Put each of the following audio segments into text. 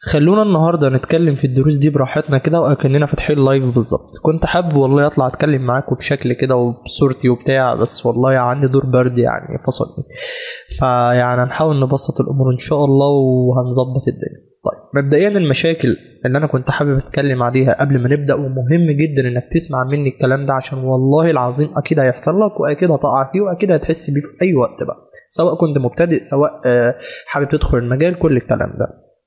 خلونا النهارده نتكلم في الدروس دي براحتنا كده وكاننا فاتحين لايف بالظبط كنت حابب والله اطلع اتكلم معاكم بشكل كده وبصورتي وبتاع بس والله عندي دور برد يعني فصلني فيعني هنحاول نبسط الامور ان شاء الله وهنظبط الدنيا طيب مبدئيا المشاكل اللي انا كنت حابب اتكلم عليها قبل ما نبدا ومهم جدا انك تسمع مني الكلام ده عشان والله العظيم اكيد هيحصل لك واكيد هتقع فيه واكيد هتحس بيه في اي وقت بقى سواء كنت مبتدئ سواء آه، حابب تدخل المجال كل الكلام ده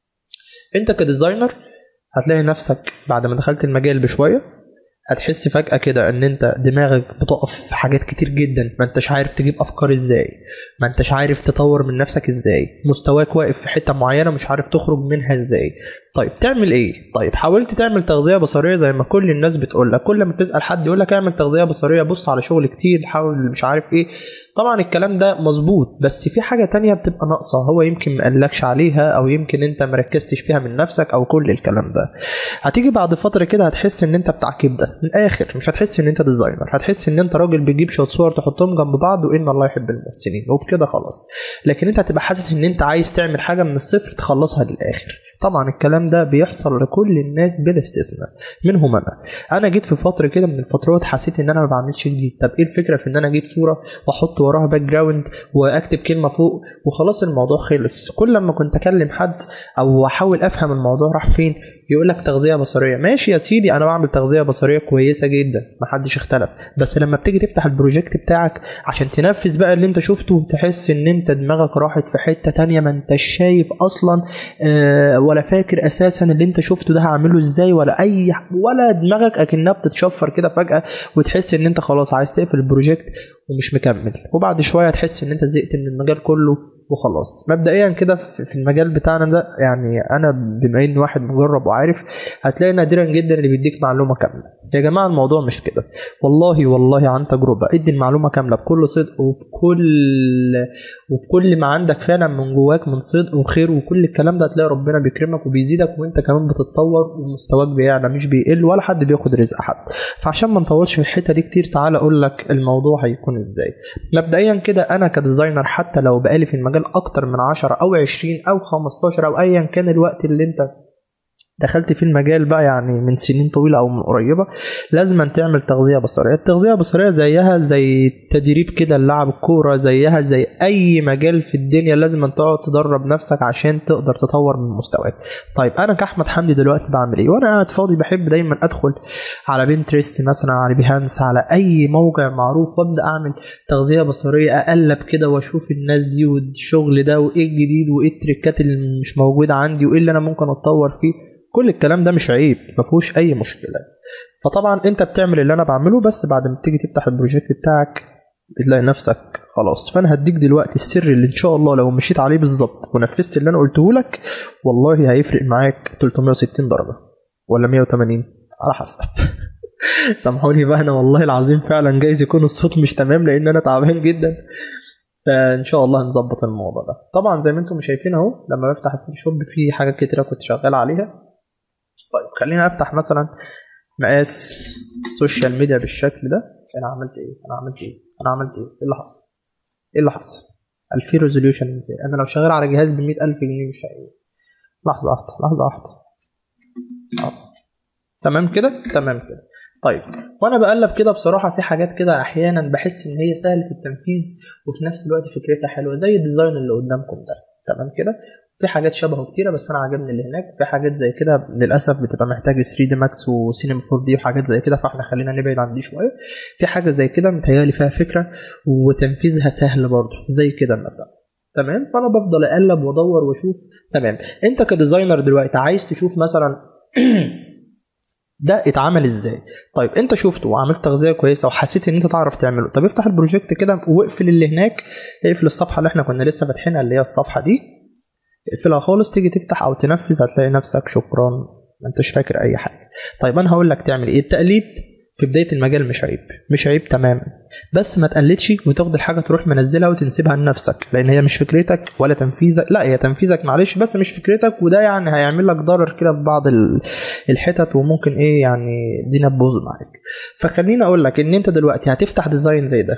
انت كديزاينر هتلاقي نفسك بعد ما دخلت المجال بشويه هتحس فجأة كده ان انت دماغك بتقف في حاجات كتير جدا ما انتش عارف تجيب افكار ازاي ما انتش عارف تطور من نفسك ازاي مستواك واقف في حتة معينة مش عارف تخرج منها ازاي طيب تعمل ايه طيب حاولت تعمل تغذية بصرية زي ما كل الناس بتقول لك كل ما تسأل حد يقول لك اعمل تغذية بصرية بص على شغل كتير حاول مش عارف ايه طبعا الكلام ده مظبوط بس في حاجة تانية بتبقى ناقصة هو يمكن ما قالكش عليها او يمكن انت مركزتش فيها من نفسك او كل الكلام ده هتيجي بعد فترة كده هتحس ان انت بتاع كبدة من الاخر مش هتحس ان انت ديزاينر هتحس ان انت راجل بتجيب شوية صور تحطهم جنب بعض وان الله يحب المحسنين وبكده خلاص لكن انت هتبقى حاسس ان انت عايز تعمل حاجة من الصفر تخلصها للاخر طبعا الكلام ده بيحصل لكل الناس بلا استثناء منهم انا انا جيت في فتره كده من الفترات حسيت ان انا ما بعملش جديد طب ايه الفكره في ان انا اجيب صوره واحط وراها باك جراوند واكتب كلمه فوق وخلاص الموضوع خلص كل لما كنت اكلم حد او احاول افهم الموضوع راح فين يقول لك تغذيه بصريه ماشي يا سيدي انا بعمل تغذيه بصريه كويسه جدا محدش اختلف بس لما بتيجي تفتح البروجكت بتاعك عشان تنفذ بقى اللي انت شفته تحس ان انت دماغك راحت في حته تانية ما انتش شايف اصلا آه ولا فاكر اساسا اللي انت شفته ده هعمله ازاي ولا اي ولا دماغك اكنها بتتشفر كده فجاه وتحس ان انت خلاص عايز تقفل البروجكت ومش مكمل وبعد شويه تحس ان انت زهقت من المجال كله وخلاص مبدئيا كده في في المجال بتاعنا ده يعني انا بما اني واحد مجرب وعارف هتلاقي نادرا جدا اللي بيديك معلومه كامله يا جماعه الموضوع مش كده والله والله عن تجربه ادي المعلومه كامله بكل صدق وبكل وبكل ما عندك فعلا من جواك من صدق وخير وكل الكلام ده هتلاقي ربنا بيكرمك وبيزيدك وانت كمان بتتطور ومستواك بيعلى مش بيقل ولا حد بياخد رزق حد فعشان ما نطولش في الحته دي كتير تعالى اقول لك الموضوع هيكون ازاي مبدئيا كده انا كديزاينر حتى لو بقالي في المجال اكتر من 10 او 20 او 15 او ايا كان الوقت اللي انت دخلت في المجال بقى يعني من سنين طويله او من قريبه لازم أن تعمل تغذيه بصريه التغذيه البصريه زيها زي تدريب كده لعب الكوره زيها زي اي مجال في الدنيا لازم أن تقعد تدرب نفسك عشان تقدر تطور من مستواك طيب انا كاحمد حمدي دلوقتي بعمل ايه وانا قاعد فاضي بحب دايما ادخل على بنترست مثلا على بيهانس على اي موقع معروف وابدا اعمل تغذيه بصريه اقلب كده واشوف الناس دي والشغل ده وايه الجديد وايه التريكات اللي مش موجوده عندي وايه اللي انا ممكن اتطور فيه كل الكلام ده مش عيب ما فيهوش اي مشكله فطبعا انت بتعمل اللي انا بعمله بس بعد ما تيجي تفتح البروجكت بتاعك بتلاقي نفسك خلاص فانا هديك دلوقتي السر اللي ان شاء الله لو مشيت عليه بالظبط ونفذت اللي انا قلته لك والله هيفرق معاك 360 درجه ولا 180 على حسب سامحوني بقى انا والله العظيم فعلا جايز يكون الصوت مش تمام لان انا تعبان جدا فان شاء الله هنظبط الموضوع ده طبعا زي ما انتم شايفين اهو لما بفتح الفوتوشوب في حاجات كتيره كنت شغال عليها طيب خلينا افتح مثلا مقاس السوشيال ميديا بالشكل ده انا عملت ايه انا عملت ايه انا عملت ايه ايه اللي حصل ايه اللي حصل 2000 ريزوليوشن ازاي انا لو شغال على جهاز ب 100000 جنيه مش هي لحظه واحده لحظه واحده آه. تمام كده تمام كده طيب وانا بقلب كده بصراحه في حاجات كده احيانا بحس ان هي سهله التنفيذ وفي نفس الوقت فكرتها حلوه زي الديزاين اللي قدامكم ده تمام كده في حاجات شبهه كتيره بس انا عجبني اللي هناك في حاجات زي كده للاسف بتبقى محتاج 3 دي ماكس وسينما 4 دي وحاجات زي كده فاحنا خلينا نبعد عن دي شويه في حاجه زي كده متهيألي فيها فكره وتنفيذها سهل برضه زي كده مثلا تمام فانا بفضل اقلب وادور واشوف تمام انت كديزاينر دلوقتي عايز تشوف مثلا ده اتعمل ازاي طيب انت شفته وعملت تغذيه كويسه وحسيت ان انت تعرف تعمله طب افتح البروجكت كده واقفل اللي هناك اقفل الصفحه اللي احنا كنا لسه فاتحينها اللي هي الصفحه دي اقفلها خالص تيجي تفتح او تنفذ هتلاقي نفسك شكرا ما انتش فاكر اي حاجه طيب انا هقول لك تعمل ايه التقليد في بدايه المجال مش عيب مش عيب تماما بس ما تقلدش وتاخد الحاجه تروح منزلها وتنسبها لنفسك لان هي مش فكرتك ولا تنفيذك لا هي تنفيذك معلش بس مش فكرتك وده يعني هيعمل لك ضرر كده في بعض ال- الحتت وممكن ايه يعني الدنيا تبوظ معاك فخليني اقول لك ان انت دلوقتي هتفتح ديزاين زي ده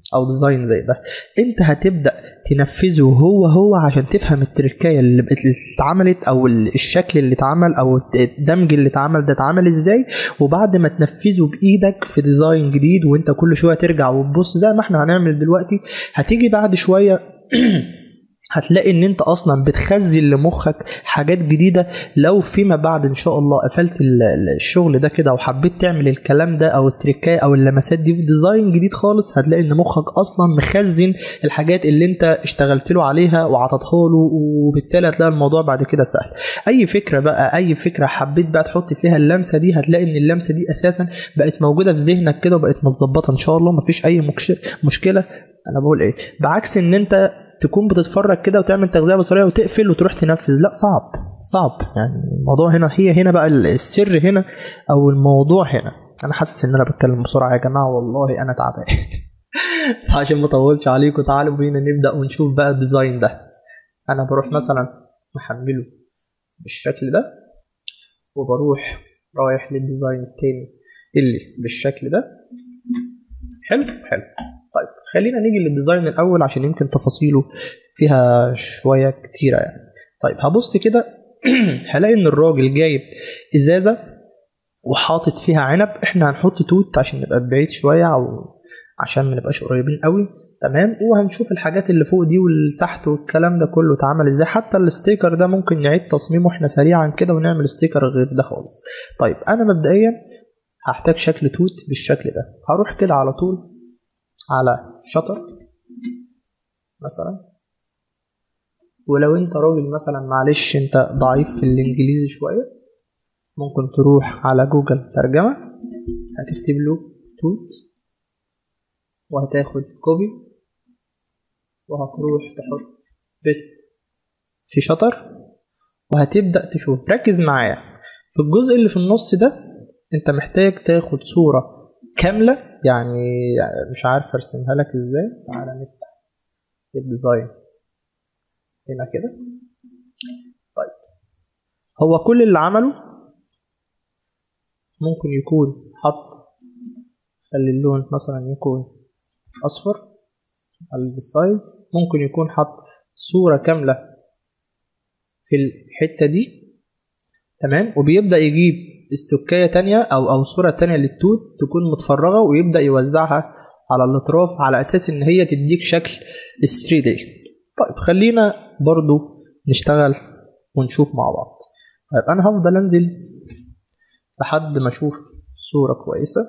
او ديزاين زي ده انت هتبدا تنفذه هو هو عشان تفهم التركايه اللي بت- اللي اتعملت او ال- الشكل اللي اتعمل او الدمج اللي اتعمل ده اتعمل ازاي وبعد ما تنفذه بايدك في ديزاين جديد وانت كل شويه ترجع وتبص زي ما احنا هنعمل دلوقتي هتيجي بعد شويه هتلاقي ان انت اصلا بتخزن لمخك حاجات جديده لو فيما بعد ان شاء الله قفلت ال- ال- الشغل ده كده وحبيت تعمل الكلام ده او التريكايه او اللمسات دي في ديزاين جديد خالص هتلاقي ان مخك اصلا مخزن الحاجات اللي انت اشتغلت له عليها وعطتها له وبالتالي هتلاقي الموضوع بعد كده سهل اي فكره بقى اي فكره حبيت بقى تحط فيها اللمسه دي هتلاقي ان اللمسه دي اساسا بقت موجوده في ذهنك كده وبقت متظبطه ان شاء الله مفيش اي مكش- مشكله انا بقول ايه بعكس ان انت تكون بتتفرج كده وتعمل تغذيه بصريه وتقفل وتروح تنفذ لا صعب صعب يعني الموضوع هنا هي هنا بقى السر هنا او الموضوع هنا انا حاسس ان انا بتكلم بسرعه يا جماعه والله انا تعبان عشان ما اطولش عليكم تعالوا بينا نبدا ونشوف بقى الديزاين ده انا بروح مثلا محمله بالشكل ده وبروح رايح للديزاين التاني اللي بالشكل ده حلو حلو طيب خلينا نيجي للديزاين الاول عشان يمكن تفاصيله فيها شويه كتيره يعني طيب هبص كده هلاقي ان الراجل جايب ازازه وحاطط فيها عنب احنا هنحط توت عشان نبقى بعيد شويه او عشان ما نبقاش قريبين قوي تمام وهنشوف الحاجات اللي فوق دي واللي تحت والكلام ده كله اتعمل ازاي حتى الستيكر ده ممكن نعيد تصميمه احنا سريعا كده ونعمل ستيكر غير ده خالص طيب انا مبدئيا هحتاج شكل توت بالشكل ده هروح كده على طول على شطر مثلا ولو انت راجل مثلا معلش انت ضعيف في الانجليزي شويه ممكن تروح على جوجل ترجمه هتكتب له توت وهتاخد كوبي وهتروح تحط بيست في شطر وهتبدا تشوف ركز معايا في الجزء اللي في النص ده انت محتاج تاخد صوره كامله يعني مش عارف ارسمها لك ازاي تعالى نفتح الديزاين هنا كده طيب هو كل اللي عمله ممكن يكون حط خلي اللون مثلا يكون اصفر على السايز ممكن يكون حط صورة كاملة في الحتة دي تمام وبيبدأ يجيب استوكاية تانية أو أو صورة تانية للتوت تكون متفرغة ويبدأ يوزعها على الأطراف على أساس إن هي تديك شكل ال 3 دي طيب خلينا برضو نشتغل ونشوف مع بعض طيب أنا هفضل أنزل لحد ما أشوف صورة كويسة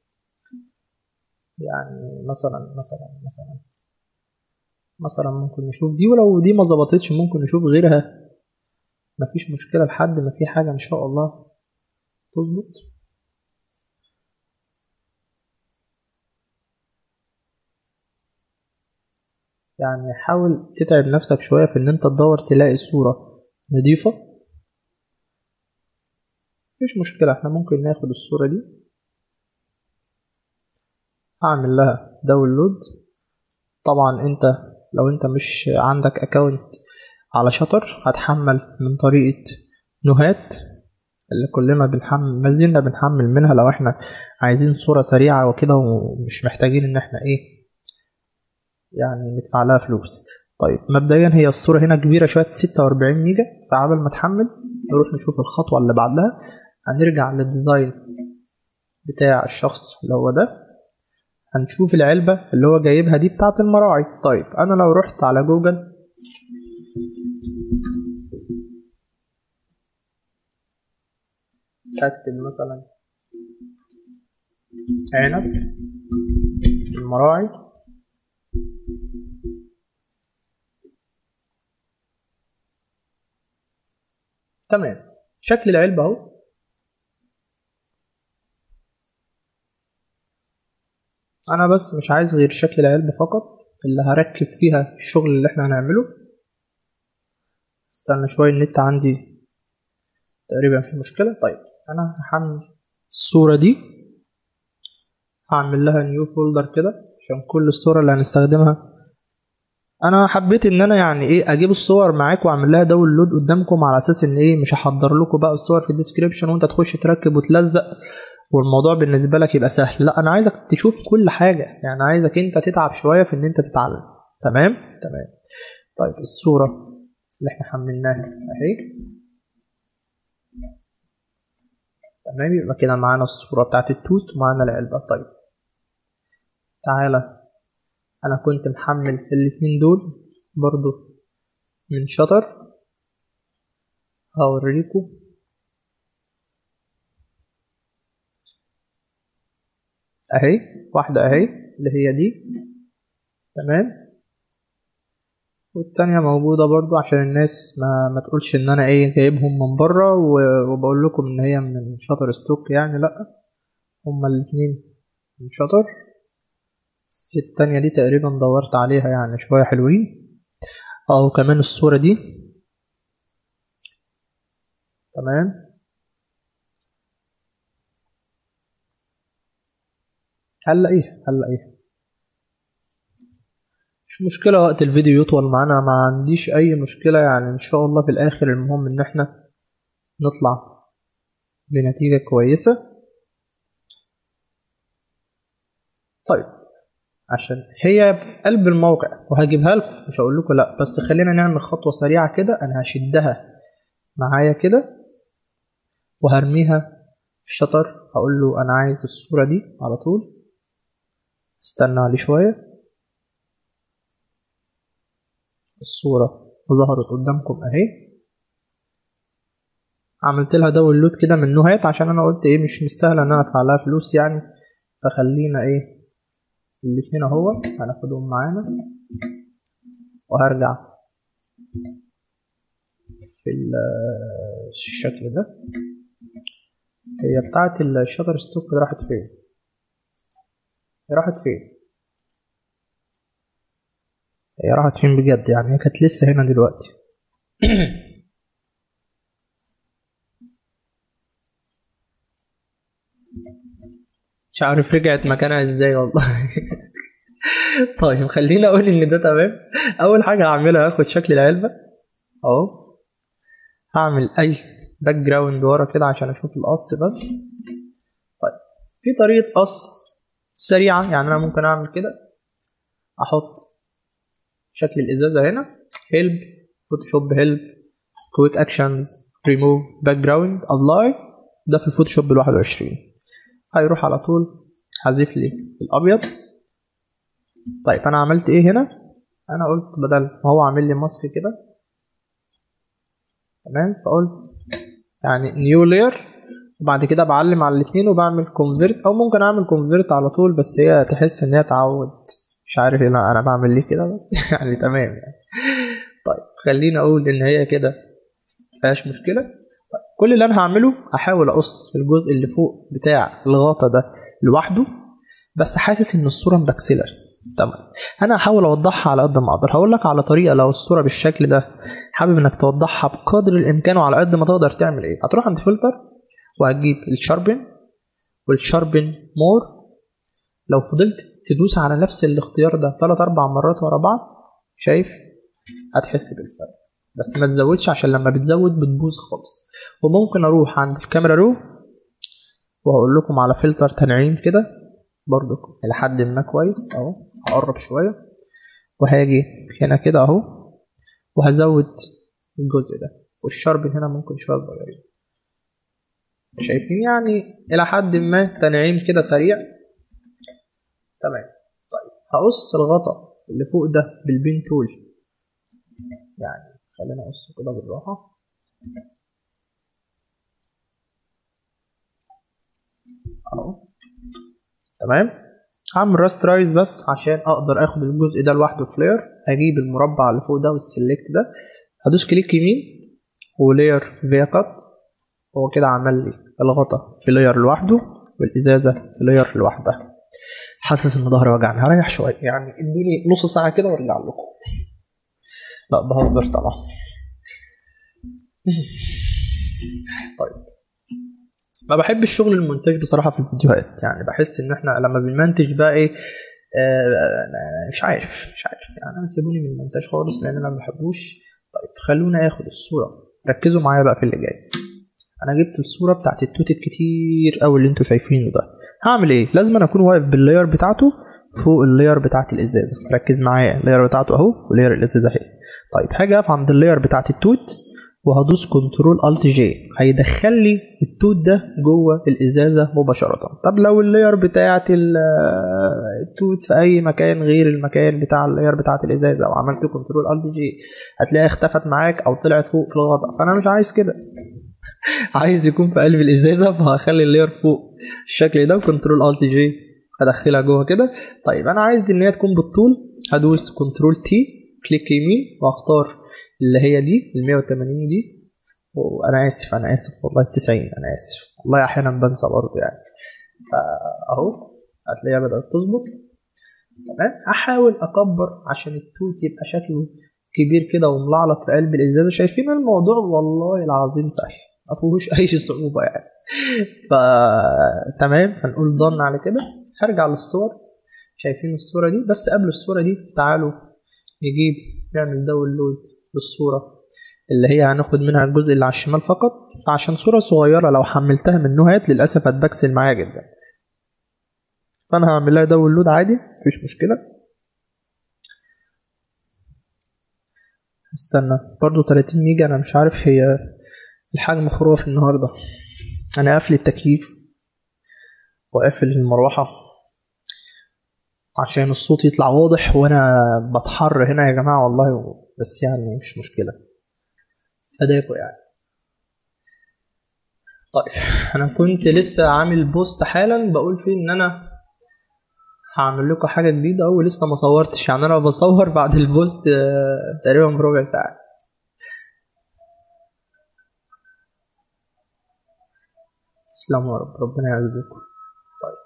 يعني مثلا مثلا مثلا مثلا ممكن نشوف دي ولو دي ما ظبطتش ممكن نشوف غيرها مفيش مشكلة لحد ما في حاجة إن شاء الله تظبط يعني حاول تتعب نفسك شوية في إن أنت تدور تلاقي صورة نضيفة مفيش مشكلة احنا ممكن ناخد الصورة دي أعمل لها داونلود طبعا أنت لو أنت مش عندك أكاونت على شطر هتحمل من طريقة نهات اللي كلنا بنحمل ما زلنا بنحمل منها لو احنا عايزين صورة سريعة وكده ومش محتاجين ان احنا ايه يعني ندفع لها فلوس طيب مبدئيا هي الصورة هنا كبيرة شوية 46 ميجا فعبل ما تحمل نروح نشوف الخطوة اللي بعدها هنرجع للديزاين بتاع الشخص اللي هو ده هنشوف العلبة اللي هو جايبها دي بتاعة المراعي طيب أنا لو رحت على جوجل اكتب مثلا عنب المراعي تمام شكل العلبة اهو انا بس مش عايز غير شكل العلبة فقط اللي هركب فيها الشغل اللي احنا هنعمله استنى شوية النت عندي تقريبا في مشكلة طيب انا هحمل الصورة دي هعمل لها نيو فولدر كده عشان كل الصور اللي هنستخدمها انا حبيت ان انا يعني ايه اجيب الصور معاك واعمل لها داونلود قدامكم على اساس ان ايه مش هحضر لكم بقى الصور في الديسكريبشن وانت تخش تركب وتلزق والموضوع بالنسبه لك يبقى سهل لا انا عايزك تشوف كل حاجه يعني عايزك انت تتعب شويه في ان انت تتعلم تمام تمام طيب الصوره اللي احنا حملناها اهي تمام يبقى كده معانا الصوره بتاعت التوت ومعانا العلبه طيب تعالى انا كنت محمل الاتنين دول برضو من شطر هوريكم اهي واحدة اهي اللي هي دي تمام والتانية موجودة برضو عشان الناس ما, ما تقولش ان انا ايه جايبهم من بره وبقول لكم ان هي من شطر ستوك يعني لا هما الاتنين من شطر بس التانية دي تقريبا دورت عليها يعني شوية حلوين او كمان الصورة دي تمام هنلاقيها هنلاقيها مش مشكلة وقت الفيديو يطول معانا ما عنديش أي مشكلة يعني إن شاء الله في الآخر المهم إن إحنا نطلع بنتيجة كويسة طيب عشان هي في قلب الموقع وهجيبها لكم مش هقول لكم لا بس خلينا نعمل خطوة سريعة كده أنا هشدها معايا كده وهرميها في شطر هقول له أنا عايز الصورة دي على طول استنى عليه شوية الصورة ظهرت قدامكم اهي عملت لها داونلود كده من نوهات عشان انا قلت ايه مش مستاهله ان انا ادفع لها فلوس يعني فخلينا ايه الاتنين اهو هناخدهم معانا وهرجع في الشكل ده هي بتاعت الشاتر ستوك راحت فين هي راحت فين هي راحت فين بجد يعني هي كانت لسه هنا دلوقتي مش عارف رجعت مكانها ازاي والله طيب خليني اقول ان ده تمام اول حاجه هعملها هاخد شكل العلبه اهو هعمل اي باك جراوند ورا كده عشان اشوف القص بس طيب في طريقه قص سريعه يعني انا ممكن اعمل كده احط شكل الازازه هنا هيلب فوتوشوب هيلب كويك اكشنز ريموف باك جراوند ابلاي ده في الفوتوشوب ال 21 هيروح على طول حذف لي الابيض طيب انا عملت ايه هنا انا قلت بدل ما هو عامل لي ماسك كده تمام فقلت يعني نيو لاير وبعد كده بعلم على الاثنين وبعمل كونفيرت او ممكن اعمل كونفيرت على طول بس هي تحس ان هي تعود مش عارف ايه انا بعمل ليه كده بس يعني تمام يعني طيب خليني اقول ان هي كده مفيهاش مشكله طيب كل اللي انا هعمله احاول اقص الجزء اللي فوق بتاع الغطا ده لوحده بس حاسس ان الصوره مبكسله تمام انا هحاول اوضحها على قد ما اقدر هقول لك على طريقه لو الصوره بالشكل ده حابب انك توضحها بقدر الامكان وعلى قد ما تقدر تعمل ايه هتروح عند فلتر وهتجيب الشاربن والشاربن مور لو فضلت تدوس على نفس الاختيار ده ثلاث اربع مرات ورا بعض شايف هتحس بالفرق بس ما تزودش عشان لما بتزود بتبوظ خالص وممكن اروح عند الكاميرا رو وهقول لكم على فلتر تنعيم كده برضو الى حد ما كويس اهو هقرب شويه وهاجي هنا كده اهو وهزود الجزء ده والشرب هنا ممكن شويه صغيرين شايفين يعني الى حد ما تنعيم كده سريع تمام طيب هقص الغطا اللي فوق ده بالبين تول يعني خلينا اقصه كده بالراحه اهو تمام هعمل راسترايز بس عشان اقدر اخد الجزء ده لوحده فلير هجيب المربع اللي فوق ده والسلكت ده هدوس كليك يمين ولاير فيا كات هو كده عمل لي الغطا في لاير لوحده والازازه في لاير لوحدها حاسس ان ظهري وجعني هريح شويه يعني ادوني نص ساعه كده وارجع لكم لا بهزر طبعا طيب ما بحبش شغل المونتاج بصراحه في الفيديوهات يعني بحس ان احنا لما بنمنتج بقى ايه آه مش عارف مش عارف يعني سيبوني من المونتاج خالص لان انا ما بحبوش طيب خلونا اخد الصوره ركزوا معايا بقى في اللي جاي انا جبت الصوره بتاعت التوت الكتير قوي اللي انتوا شايفينه ده هعمل ايه لازم أنا اكون واقف باللاير بتاعته فوق اللاير بتاعت الازازه ركز معايا اللاير بتاعته اهو ولاير الازازه اهي طيب هاجي اقف عند اللاير بتاعت التوت وهدوس كنترول الت جي هيدخل لي التوت ده جوه الازازه مباشره طب لو اللاير بتاعت ال- التوت في اي مكان غير المكان بتاع اللاير بتاعت الازازه وعملت كنترول الت جي هتلاقيها اختفت معاك او طلعت فوق في الغطاء فانا مش عايز كده عايز يكون في قلب الازازه فهخلي اللاير فوق الشكل ده وكنترول الت جي هدخلها جوه كده طيب انا عايز ان هي تكون بالطول هدوس كنترول تي كليك يمين واختار اللي هي دي ال 180 دي وانا اسف انا اسف والله ال 90 انا اسف والله احيانا بنسى برضه يعني فا- اهو هتلاقيها بدات تظبط تمام احاول اكبر عشان التوت يبقى شكله كبير كده وملعلط في قلب الازازه شايفين الموضوع والله العظيم سهل ما فيهوش اي صعوبه يعني ف تمام هنقول ضن على كده هرجع للصور شايفين الصوره دي بس قبل الصوره دي تعالوا نجيب نعمل داونلود للصوره اللي هي هناخد منها الجزء اللي على الشمال فقط عشان صوره صغيره لو حملتها من نوهات للاسف هتبكسل معايا جدا فانا هعمل لها داونلود عادي مفيش مشكله استنى برضو 30 ميجا انا مش عارف هي الحجم خرافي النهارده انا قافل التكييف وقافل المروحه عشان الصوت يطلع واضح وانا بتحر هنا يا جماعه والله بس يعني مش مشكله فداكوا يعني طيب انا كنت لسه عامل بوست حالا بقول فيه ان انا هعمل لكم حاجه جديده او لسه ما صورتش يعني انا بصور بعد البوست آه، تقريبا بربع ساعه تسلموا يا رب ربنا يعزكم طيب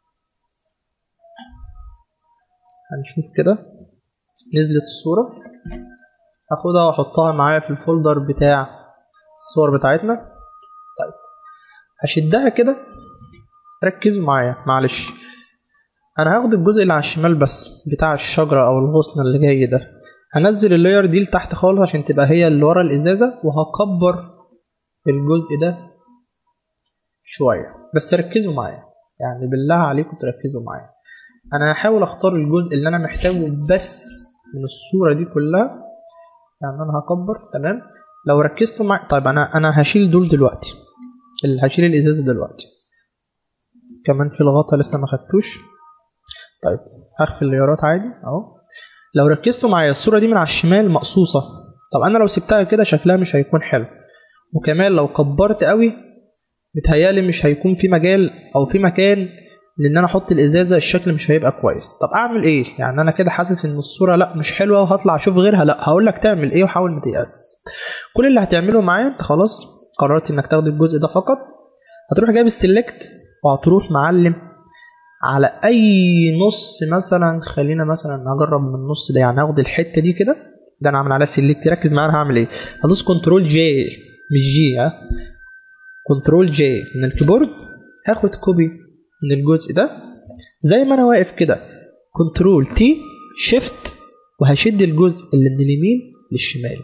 هنشوف كده نزلت الصورة هاخدها واحطها معايا في الفولدر بتاع الصور بتاعتنا طيب هشدها كده ركزوا معايا معلش انا هاخد الجزء اللي على الشمال بس بتاع الشجرة او الغصن اللي جاي ده هنزل اللاير دي لتحت خالص عشان تبقى هي اللي ورا الازازة وهكبر الجزء ده شوية بس ركزوا معايا يعني بالله عليكم تركزوا معايا انا هحاول اختار الجزء اللي انا محتاجه بس من الصورة دي كلها يعني انا هكبر تمام لو ركزتوا معايا طيب انا انا هشيل دول دلوقتي اللي هشيل الازازة دلوقتي كمان في الغطا لسه ما خدتوش طيب هخفي الليارات عادي اهو لو ركزتوا معايا الصورة دي من على الشمال مقصوصة طب انا لو سبتها كده شكلها مش هيكون حلو وكمان لو كبرت قوي متهيالي مش هيكون في مجال او في مكان لان انا احط الازازه الشكل مش هيبقى كويس طب اعمل ايه يعني انا كده حاسس ان الصوره لا مش حلوه وهطلع اشوف غيرها لا هقول لك تعمل ايه وحاول ما تيأس كل اللي هتعمله معايا انت خلاص قررت انك تاخد الجزء ده فقط هتروح جايب السلكت وهتروح معلم على اي نص مثلا خلينا مثلا هجرب من النص ده يعني هاخد الحته دي كده ده انا عامل عليها سلكت ركز معايا انا هعمل ايه هدوس كنترول جي مش جي ها كنترول جي من الكيبورد هاخد كوبي من الجزء ده زي ما انا واقف كده كنترول تي شيفت وهشد الجزء اللي من اليمين للشمال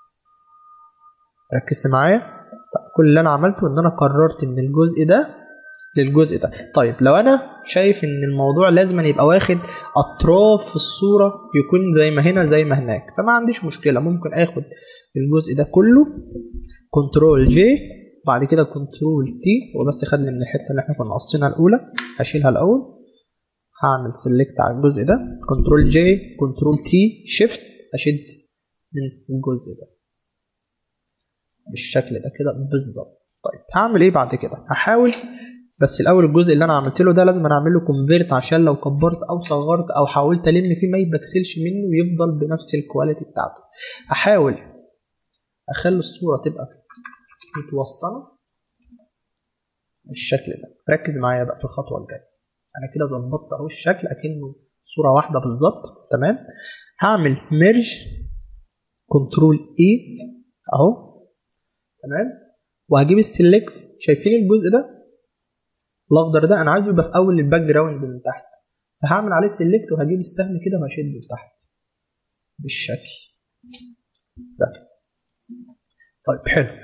ركزت معايا طيب كل اللي انا عملته ان انا قررت من الجزء ده للجزء ده طيب لو انا شايف ان الموضوع لازم يبقى واخد اطراف الصوره يكون زي ما هنا زي ما هناك فما عنديش مشكله ممكن اخد الجزء ده كله كنترول جي بعد كده كنترول تي وبس خدني من الحته اللي احنا كنا قاصينها الاولى هشيلها الاول هعمل سيلكت على الجزء ده كنترول جي كنترول تي شيفت اشد من الجزء ده بالشكل ده كده بالظبط طيب هعمل ايه بعد كده هحاول بس الاول الجزء اللي انا عملت له ده لازم انا اعمل له كونفيرت عشان لو كبرت او صغرت او حاولت الم فيه ما يبكسلش منه ويفضل بنفس الكواليتي بتاعته احاول اخلي الصوره تبقى متوسطنه بالشكل ده ركز معايا بقى في الخطوه الجايه انا كده ظبطت اهو الشكل اكنه صوره واحده بالظبط تمام هعمل ميرج كنترول اي اهو تمام وهجيب السلكت شايفين الجزء ده الاخضر ده انا عايزه يبقى في اول الباك جراوند من تحت فهعمل عليه سيلكت وهجيب السهم كده وهشده لتحت بالشكل ده طيب حلو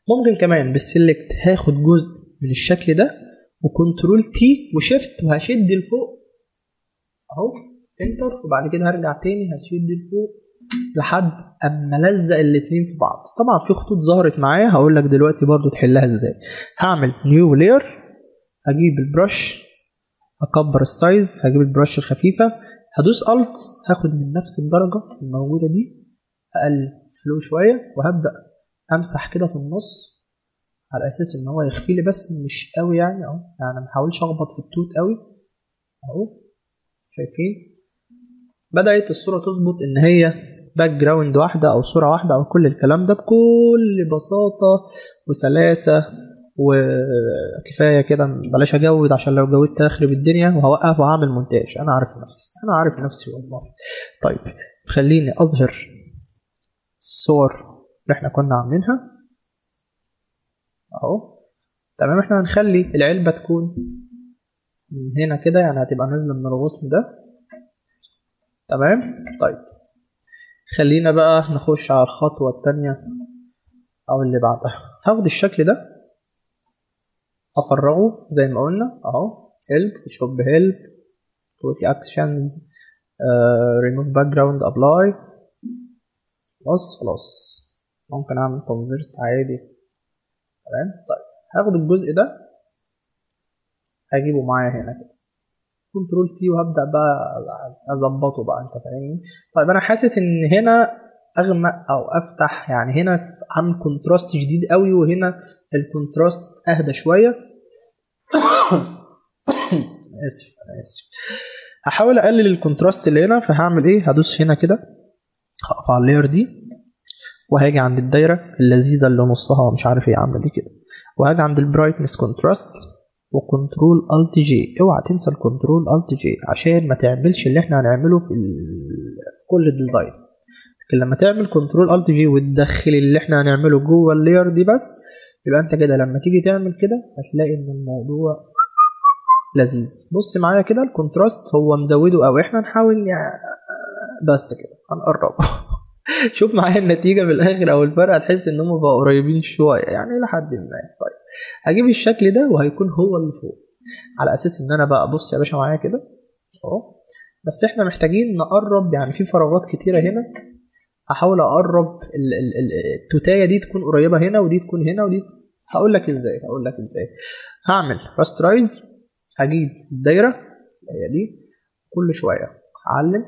ممكن كمان بالسلكت هاخد جزء من الشكل ده وكنترول تي وشيفت وهشد لفوق اهو انتر وبعد كده هرجع تاني هشد لفوق لحد اما الزق الاتنين في بعض طبعا في خطوط ظهرت معايا هقول لك دلوقتي برضو تحلها ازاي هعمل نيو لاير هجيب البرش اكبر السايز هجيب البرش الخفيفه هدوس الت هاخد من نفس الدرجه الموجوده دي اقلل فلو شويه وهبدا امسح كده في النص على اساس ان هو يخفي لي بس مش قوي يعني اهو يعني ما احاولش اخبط في التوت قوي اهو شايفين بدات الصوره تظبط ان هي باك جراوند واحده او صوره واحده او كل الكلام ده بكل بساطه وسلاسه وكفايه كده بلاش اجود عشان لو جودت اخرب الدنيا وهوقف وهعمل مونتاج انا عارف نفسي انا عارف نفسي والله طيب خليني اظهر الصور اللي احنا كنا عاملينها اهو تمام احنا هنخلي العلبه تكون من هنا كده يعني هتبقى نازله من الغصن ده تمام طيب خلينا بقى نخش على الخطوه الثانيه او اللي بعدها هاخد الشكل ده افرغه زي ما قلنا اهو هيلب شوب هيلب وفي اكشنز ريموف باك جراوند ابلاي بس خلاص ممكن اعمل كونفرت عادي تمام طيب هاخد الجزء ده هجيبه معايا هنا كده كنترول تي وهبدا بقى اظبطه بقى انت فاهمني طيب انا حاسس ان هنا اغمق او افتح يعني هنا عامل كونتراست شديد قوي وهنا الكونتراست اهدى شويه اسف انا اسف هحاول اقلل الكونتراست اللي هنا فهعمل ايه هدوس هنا كده هقف على اللاير دي وهاجي عند الدايره اللذيذه اللي نصها مش عارف ايه عامله دي كده وهاجي عند البرايتنس كونتراست وكنترول الت جي اوعى تنسى الكنترول الت جي عشان ما تعملش اللي احنا هنعمله في, في كل الديزاين لكن لما تعمل كنترول الت جي وتدخل اللي احنا هنعمله جوه اللاير دي بس يبقى انت كده لما تيجي تعمل كده هتلاقي ان الموضوع لذيذ بص معايا كده الكونتراست هو مزوده قوي احنا نحاول يعني بس كده هنقرب شوف معايا النتيجه في الاخر او الفرق هتحس ان هم بقوا قريبين شويه يعني لحد ما طيب هجيب الشكل ده وهيكون هو اللي فوق على اساس ان انا بقى بص يا باشا معايا كده اهو بس احنا محتاجين نقرب يعني في فراغات كتيره هنا هحاول اقرب التوتايه دي تكون قريبه هنا ودي تكون هنا ودي هقول لك ازاي هقول لك ازاي هعمل راسترايز هجيب الدايره هي دي كل شويه هعلم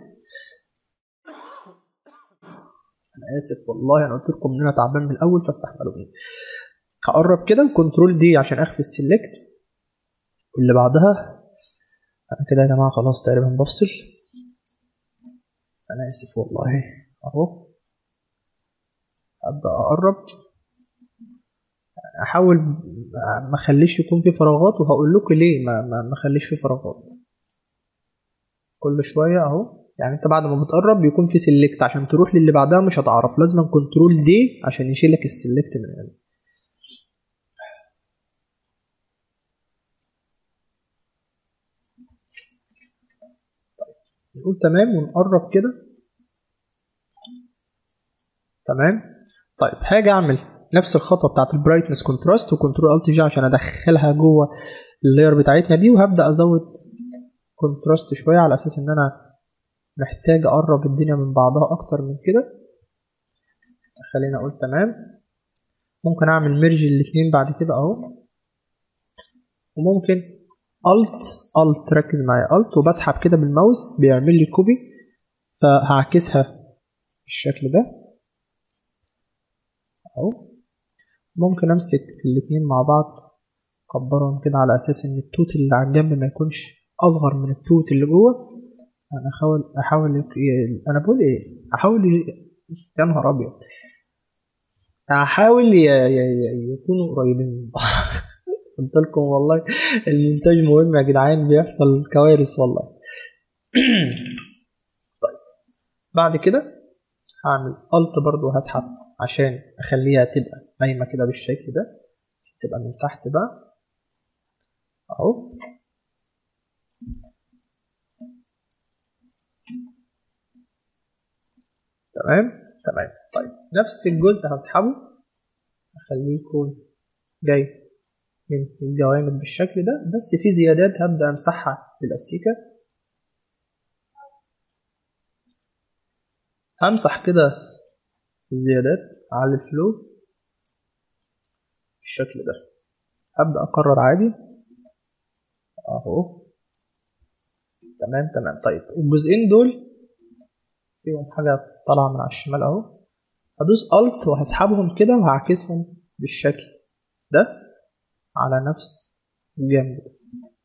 انا اسف والله انا قلت لكم ان انا تعبان من الاول فاستحملوني هقرب كده كنترول دي عشان اخفي السلكت اللي بعدها انا كده يا جماعه خلاص تقريبا بفصل انا اسف والله اهو ابدا اقرب احاول ما اخليش يكون في فراغات وهقول لكم ليه ما ما اخليش في فراغات كل شويه اهو يعني انت بعد ما بتقرب بيكون في سيلكت عشان تروح للي بعدها مش هتعرف لازم كنترول دي عشان يشيل لك السيلكت من هنا نقول تمام ونقرب كده تمام طيب هاجي اعمل نفس الخطوه بتاعت البرايتنس كونتراست وكنترول الت جي عشان ادخلها جوه اللاير بتاعتنا دي وهبدا ازود كونتراست شويه على اساس ان انا محتاج اقرب الدنيا من بعضها اكتر من كده خلينا اقول تمام ممكن اعمل ميرج الاتنين بعد كده اهو وممكن الت الت ركز معايا الت وبسحب كده بالماوس بيعمل لي كوبي فهعكسها بالشكل ده اهو ممكن امسك الاتنين مع بعض اكبرهم كده على اساس ان التوت اللي على الجنب ما يكونش اصغر من التوت اللي جوه انا احاول احاول ي... انا بقول ايه احاول ي... يا نهار ابيض احاول ي... ي... يكونوا قريبين من بعض قلت لكم والله المونتاج مهم يا جدعان بيحصل كوارث والله طيب بعد كده هعمل الت برضو هسحب عشان اخليها تبقى نايمه كده بالشكل ده تبقى من تحت بقى اهو تمام تمام طيب نفس الجزء هسحبه خليه يكون جاي من الجوانب بالشكل ده بس في زيادات هبدأ أمسحها بالاستيكة همسح كده الزيادات على الفلو بالشكل ده هبدأ أكرر عادي أهو تمام تمام طيب الجزئين دول فيهم حاجة طالعة من على الشمال أهو هدوس ألت وهسحبهم كده وهعكسهم بالشكل ده على نفس الجنب ده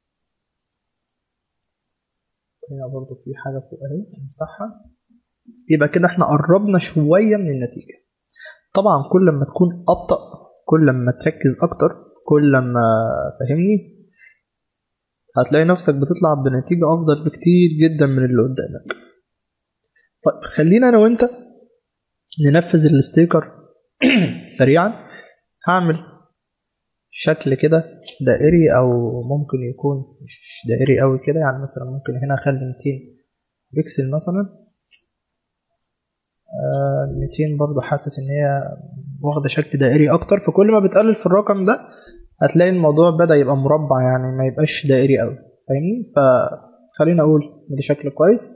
هنا برضو في حاجة فوق اهي نمسحها يبقى كده احنا قربنا شوية من النتيجة طبعا كل ما تكون أبطأ كل ما تركز أكتر كل ما فاهمني هتلاقي نفسك بتطلع بنتيجة أفضل بكتير جدا من اللي قدامك طيب خلينا أنا وأنت ننفذ الستيكر سريعا هعمل شكل كده دائري أو ممكن يكون مش دائري أوي كده يعني مثلا ممكن هنا أخلي 200 بيكسل مثلا آه 200 برضو حاسس إن هي واخدة شكل دائري أكتر فكل ما بتقلل في الرقم ده هتلاقي الموضوع بدأ يبقى مربع يعني ما يبقاش دائري قوي فاهمني فخلينا اقول ان ده شكل كويس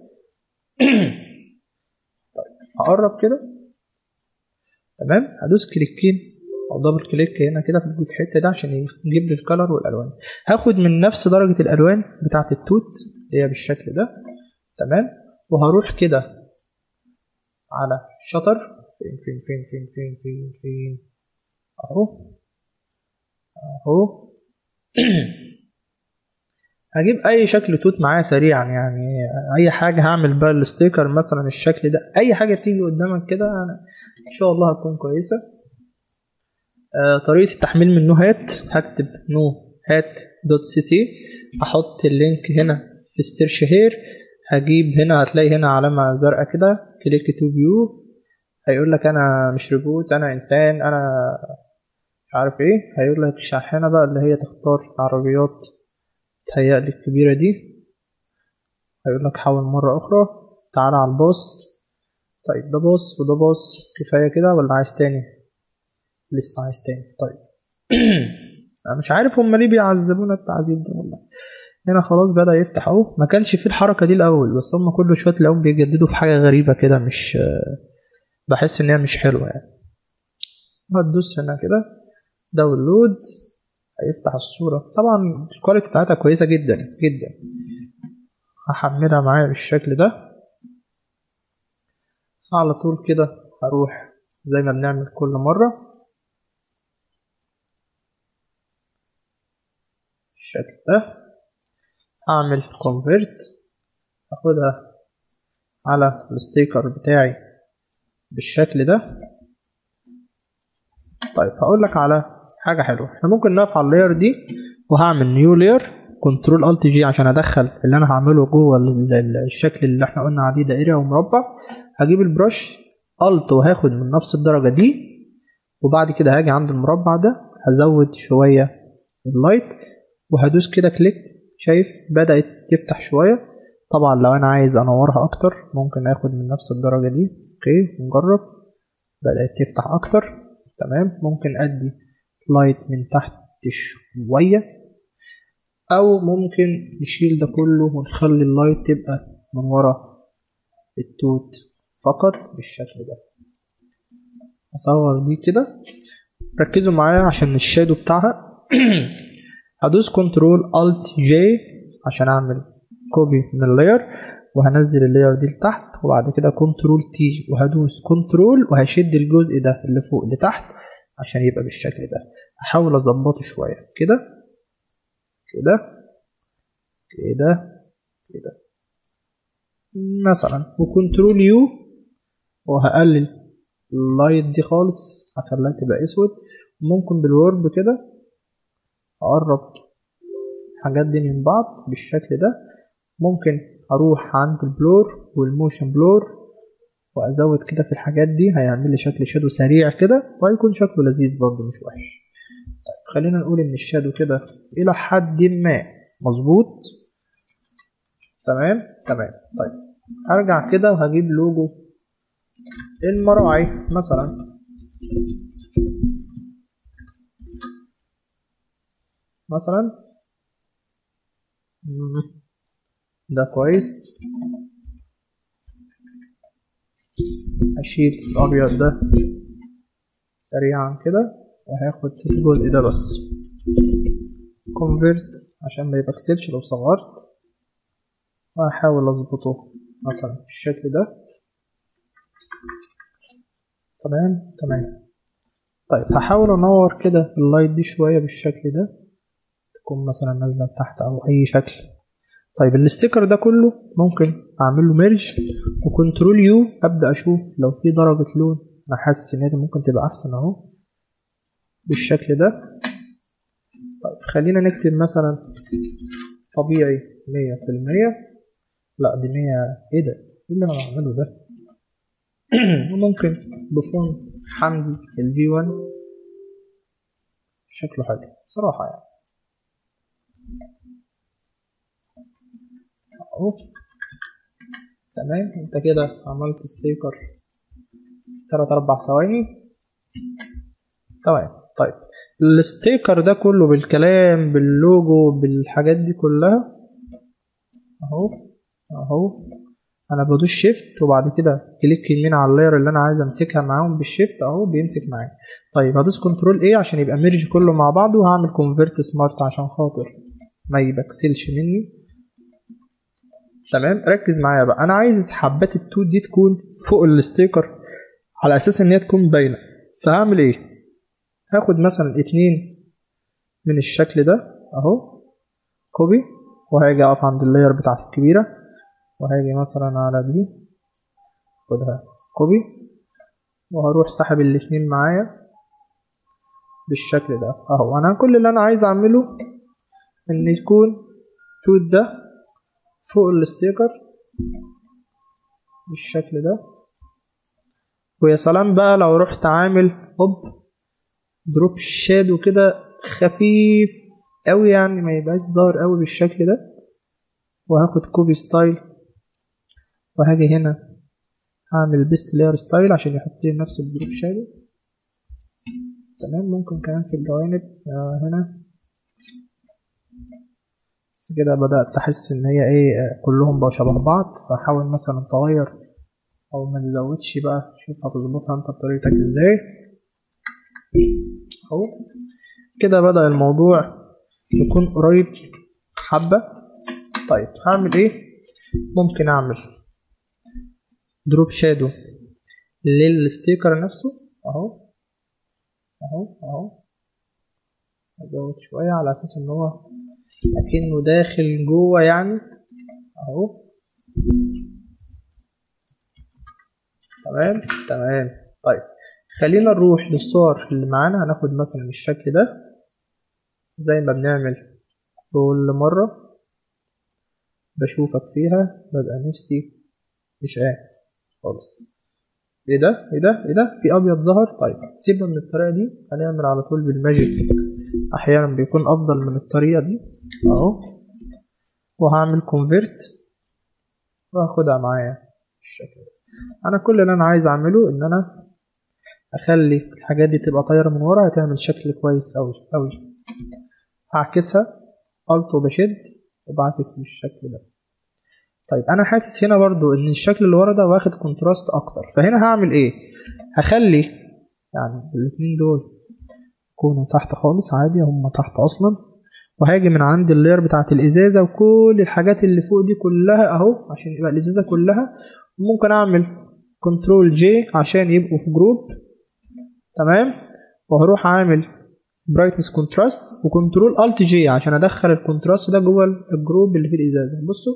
طيب هقرب كده تمام هدوس كليكين او دبل كليك هنا كده في الحته ده عشان يجيب لي الكلر والالوان هاخد من نفس درجه الالوان بتاعه التوت اللي هي بالشكل ده تمام وهروح كده على شطر فين فين فين فين فين فين فين اهو اهو هجيب اي شكل توت معايا سريعا يعني اي حاجه هعمل بقى الستيكر مثلا الشكل ده اي حاجه تيجي قدامك كده ان شاء الله هتكون كويسه آه طريقه التحميل من نو هات هكتب نو هات دوت سي سي احط اللينك هنا في السيرش هير هجيب هنا هتلاقي هنا علامه زرقاء كده كليك تو فيو هيقول لك انا مش روبوت انا انسان انا مش عارف ايه هيقول لك شاحنة بقى اللي هي تختار عربيات تهيألي الكبيرة دي هيقول لك حاول مرة أخرى تعالى على الباص طيب ده باص وده باص كفاية كده ولا عايز تاني لسه عايز تاني طيب أنا مش عارف هما ليه بيعذبونا التعذيب ده والله هنا خلاص بدأ يفتح اهو ما كانش فيه الحركة دي الأول بس هما كل شوية تلاقيهم بيجددوا في حاجة غريبة كده مش بحس إن هي مش حلوة يعني هتدوس هنا كده داونلود هيفتح الصورة طبعا الكواليتي بتاعتها كويسة جدا جدا هحملها معايا بالشكل ده على طول كده هروح زي ما بنعمل كل مرة بالشكل ده هعمل convert اخدها على الستيكر بتاعي بالشكل ده طيب هقول لك على حاجه حلوه احنا ممكن نقف على اللاير دي وهعمل نيو لاير كنترول الت جي عشان ادخل اللي انا هعمله جوه الشكل اللي احنا قلنا عليه دائري او مربع هجيب البرش الت وهاخد من نفس الدرجه دي وبعد كده هاجي عند المربع ده هزود شويه اللايت وهدوس كده كليك شايف بدات تفتح شويه طبعا لو انا عايز انورها اكتر ممكن اخد من نفس الدرجه دي اوكي نجرب بدات تفتح اكتر تمام ممكن ادي لايت من تحت شوية او ممكن نشيل ده كله ونخلي اللايت تبقى من ورا التوت فقط بالشكل ده اصور دي كده ركزوا معايا عشان الشادو بتاعها هدوس كنترول الت جي عشان اعمل كوبي من اللاير وهنزل اللاير دي لتحت وبعد كده كنترول تي وهدوس كنترول وهشد الجزء ده اللي فوق لتحت عشان يبقى بالشكل ده احاول اظبطه شويه كده كده كده كده مثلا وكنترول يو وهقلل اللايت دي خالص هخليها تبقى اسود ممكن بالورب كده اقرب الحاجات دي من بعض بالشكل ده ممكن اروح عند البلور والموشن بلور وازود كده في الحاجات دي هيعمل لي شكل شادو سريع كده وهيكون شكله لذيذ برضه مش وحش طيب خلينا نقول ان الشادو كده الى حد ما مظبوط تمام تمام طيب هرجع كده وهجيب لوجو المراعي مثلا مثلا مم. ده كويس هشيل الأبيض ده سريعا كده وهاخد الجزء ده بس convert عشان ما يبكسلش لو صغرت وهحاول اظبطه مثلا بالشكل ده تمام تمام طيب هحاول انور كده اللايت دي شوية بالشكل ده تكون مثلا نازلة تحت او اي شكل طيب الستيكر ده كله ممكن اعمل له ميرج وكنترول يو ابدا اشوف لو في درجة لون انا حاسس ان هي ممكن تبقى احسن اهو بالشكل ده طيب خلينا نكتب مثلا طبيعي مية في المية لا دي مية ايه ده ايه اللي انا بعمله ده وممكن بفونت حمدي الفي 1 شكله حلو بصراحة يعني اهو تمام انت كده عملت ستيكر تلات اربع ثواني تمام طيب الستيكر ده كله بالكلام باللوجو بالحاجات دي كلها اهو اهو انا بدوس شيفت وبعد كده كليك يمين على اللاير اللي انا عايز امسكها معاهم بالشيفت اهو بيمسك معايا طيب هدوس كنترول ايه عشان يبقى ميرج كله مع بعضه وهعمل كونفرت سمارت عشان خاطر ما يبكسلش مني تمام ركز معايا بقى انا عايز حبات التو دي تكون فوق الستيكر على اساس ان هي تكون باينه فهعمل ايه هاخد مثلا اتنين من الشكل ده اهو كوبي وهاجي اقف عند اللاير بتاعت الكبيره وهاجي مثلا على دي خدها كوبي وهروح سحب الاتنين معايا بالشكل ده اهو انا كل اللي انا عايز اعمله ان يكون توت ده فوق الستيكر بالشكل ده ويا سلام بقى لو رحت عامل هوب دروب شادو كده خفيف قوي يعني ما يبقاش ظاهر قوي بالشكل ده وهاخد كوبي ستايل وهاجي هنا هعمل بيست لاير ستايل عشان يحط لي نفس الدروب شادو تمام ممكن كمان في الجوانب آه هنا بس كده بدأت أحس إن هي إيه آه، كلهم بقوا شبه بعض فحاول مثلا تغير أو ما تزودش بقى شوف هتظبطها أنت بطريقتك إزاي أهو كده بدأ الموضوع يكون قريب حبة طيب هعمل إيه ممكن أعمل دروب شادو للستيكر نفسه اهو اهو اهو ازود شوية على اساس ان هو اكنه داخل جوه يعني اهو تمام تمام طيب خلينا نروح للصور اللي معانا هناخد مثلا الشكل ده زي ما بنعمل كل مرة بشوفك فيها ببقى نفسي مش قاعد خالص ايه ده ايه ده ايه ده في ابيض ظهر طيب سيبنا من الطريقه دي هنعمل على طول بالماجيك احيانا بيكون افضل من الطريقه دي اهو وهعمل كونفيرت واخدها معايا بالشكل ده انا كل اللي انا عايز اعمله ان انا اخلي الحاجات دي تبقى طايره من ورا هتعمل شكل كويس قوي قوي هعكسها الت وبشد وبعكس بالشكل ده طيب انا حاسس هنا برضو ان الشكل اللي ورا ده واخد كونتراست اكتر فهنا هعمل ايه هخلي يعني الاتنين دول يكونوا تحت خالص عادي هم تحت اصلا وهاجي من عند اللاير بتاعت الازازه وكل الحاجات اللي فوق دي كلها اهو عشان يبقى الازازه كلها ممكن اعمل كنترول جي عشان يبقوا في جروب تمام وهروح عامل برايتنس كونتراست وكنترول الت جي عشان ادخل الكونتراست ده جوه الجروب اللي فيه الازازه بصوا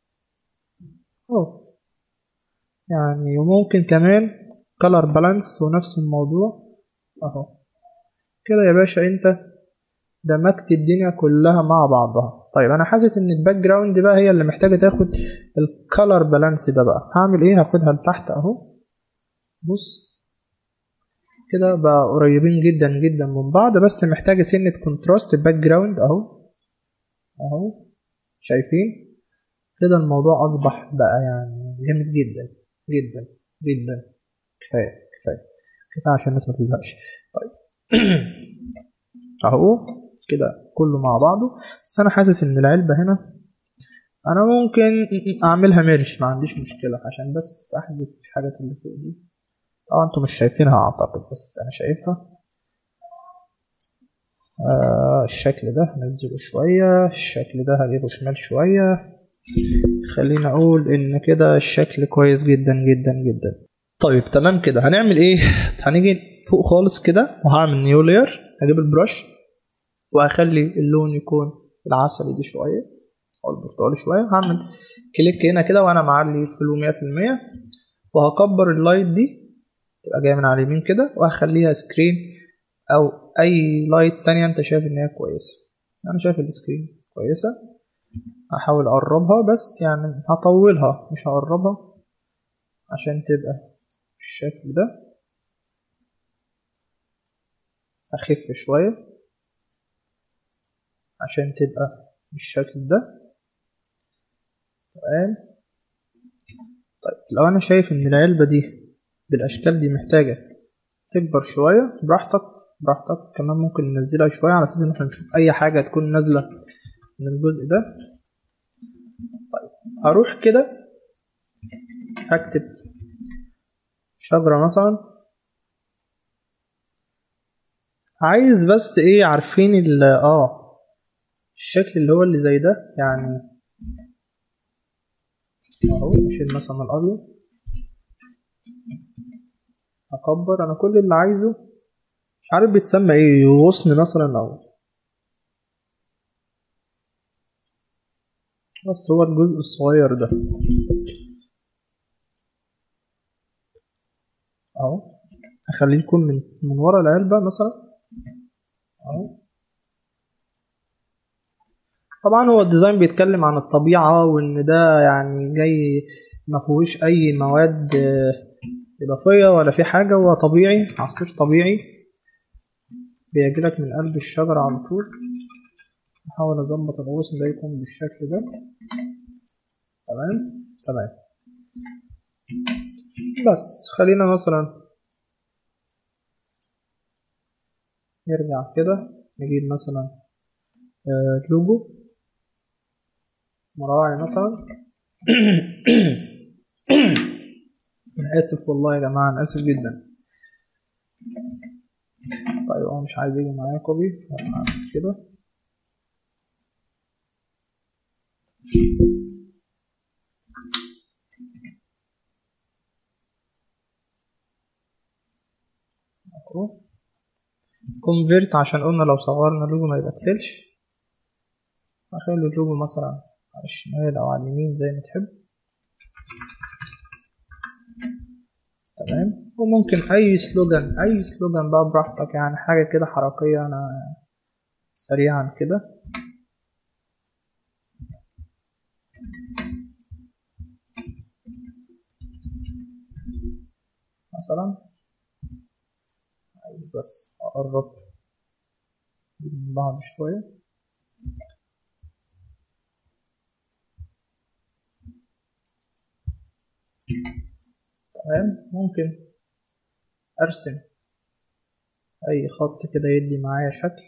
اهو يعني وممكن كمان color بالانس ونفس الموضوع اهو كده يا باشا انت دمجت الدنيا كلها مع بعضها طيب انا حاسس ان الباك جراوند بقى هي اللي محتاجه تاخد الكالر بالانس ده بقى هعمل ايه هاخدها لتحت اهو بص كده بقى قريبين جدا جدا من بعض بس محتاجه سنه كونتراست الباك جراوند اهو اهو شايفين كده الموضوع اصبح بقى يعني جامد جدا جدا جدا كفايه كفايه كفايه عشان الناس ما تزهقش طيب اهو كده كله مع بعضه بس انا حاسس ان العلبة هنا انا ممكن اعملها ميرش ما عنديش مشكلة عشان بس احذف الحاجات اللي فوق دي اه انتوا مش شايفينها اعتقد بس انا شايفها آه الشكل ده هنزله شوية الشكل ده هجيبه شمال شوية خلينا اقول ان كده الشكل كويس جدا جدا جدا طيب تمام كده هنعمل ايه هنيجي فوق خالص كده وهعمل نيو لاير هجيب البرش وهخلي اللون يكون العسلي دي شويه او البرتقالي شويه هعمل كليك هنا كده وانا معلي الفلو 100% وهكبر اللايت دي تبقى جايه من على اليمين كده وهخليها سكرين او اي لايت تانية انت شايف ان هي كويسه انا شايف السكرين كويسه هحاول اقربها بس يعني هطولها مش هقربها عشان تبقى بالشكل ده اخف شويه عشان تبقى بالشكل ده تمام طيب لو انا شايف ان العلبه دي بالاشكال دي محتاجه تكبر شويه براحتك براحتك كمان ممكن ننزلها شويه على اساس ان احنا نشوف اي حاجه تكون نازله من الجزء ده طيب هروح كده هكتب شجرة مثلا عايز بس ايه عارفين ال اه الشكل اللي هو اللي زي ده يعني اهو اشيل مثلا الابيض اكبر انا كل اللي عايزه مش عارف بيتسمى ايه غصن مثلا او بس هو الجزء الصغير ده اهو اخليه يكون من من ورا العلبه مثلا اهو طبعا هو الديزاين بيتكلم عن الطبيعه وان ده يعني جاي ما فيهوش اي مواد اضافيه ولا في حاجه هو طبيعي عصير طبيعي بيجيلك من قلب الشجره على طول احاول اظبط الغصن ده يكون بالشكل ده تمام تمام بس خلينا مثلا نرجع كده نجيب مثلا آه لوجو مراعي مثلا انا اسف والله يا جماعه انا اسف جدا طيب هو مش عايز يجي معايا كوبي هعمل كده اهو كونفيرت عشان قلنا لو صغرنا اللوجو ما يبكسلش اخلي اللوجو مثلا على الشمال او على اليمين زي ما تحب تمام وممكن اي سلوجان اي سلوجان بقى براحتك يعني حاجه كده حركيه انا سريعا كده مثلا عايز بس اقرب من بعض شويه تمام ممكن ارسم اي خط كده يدي معايا شكل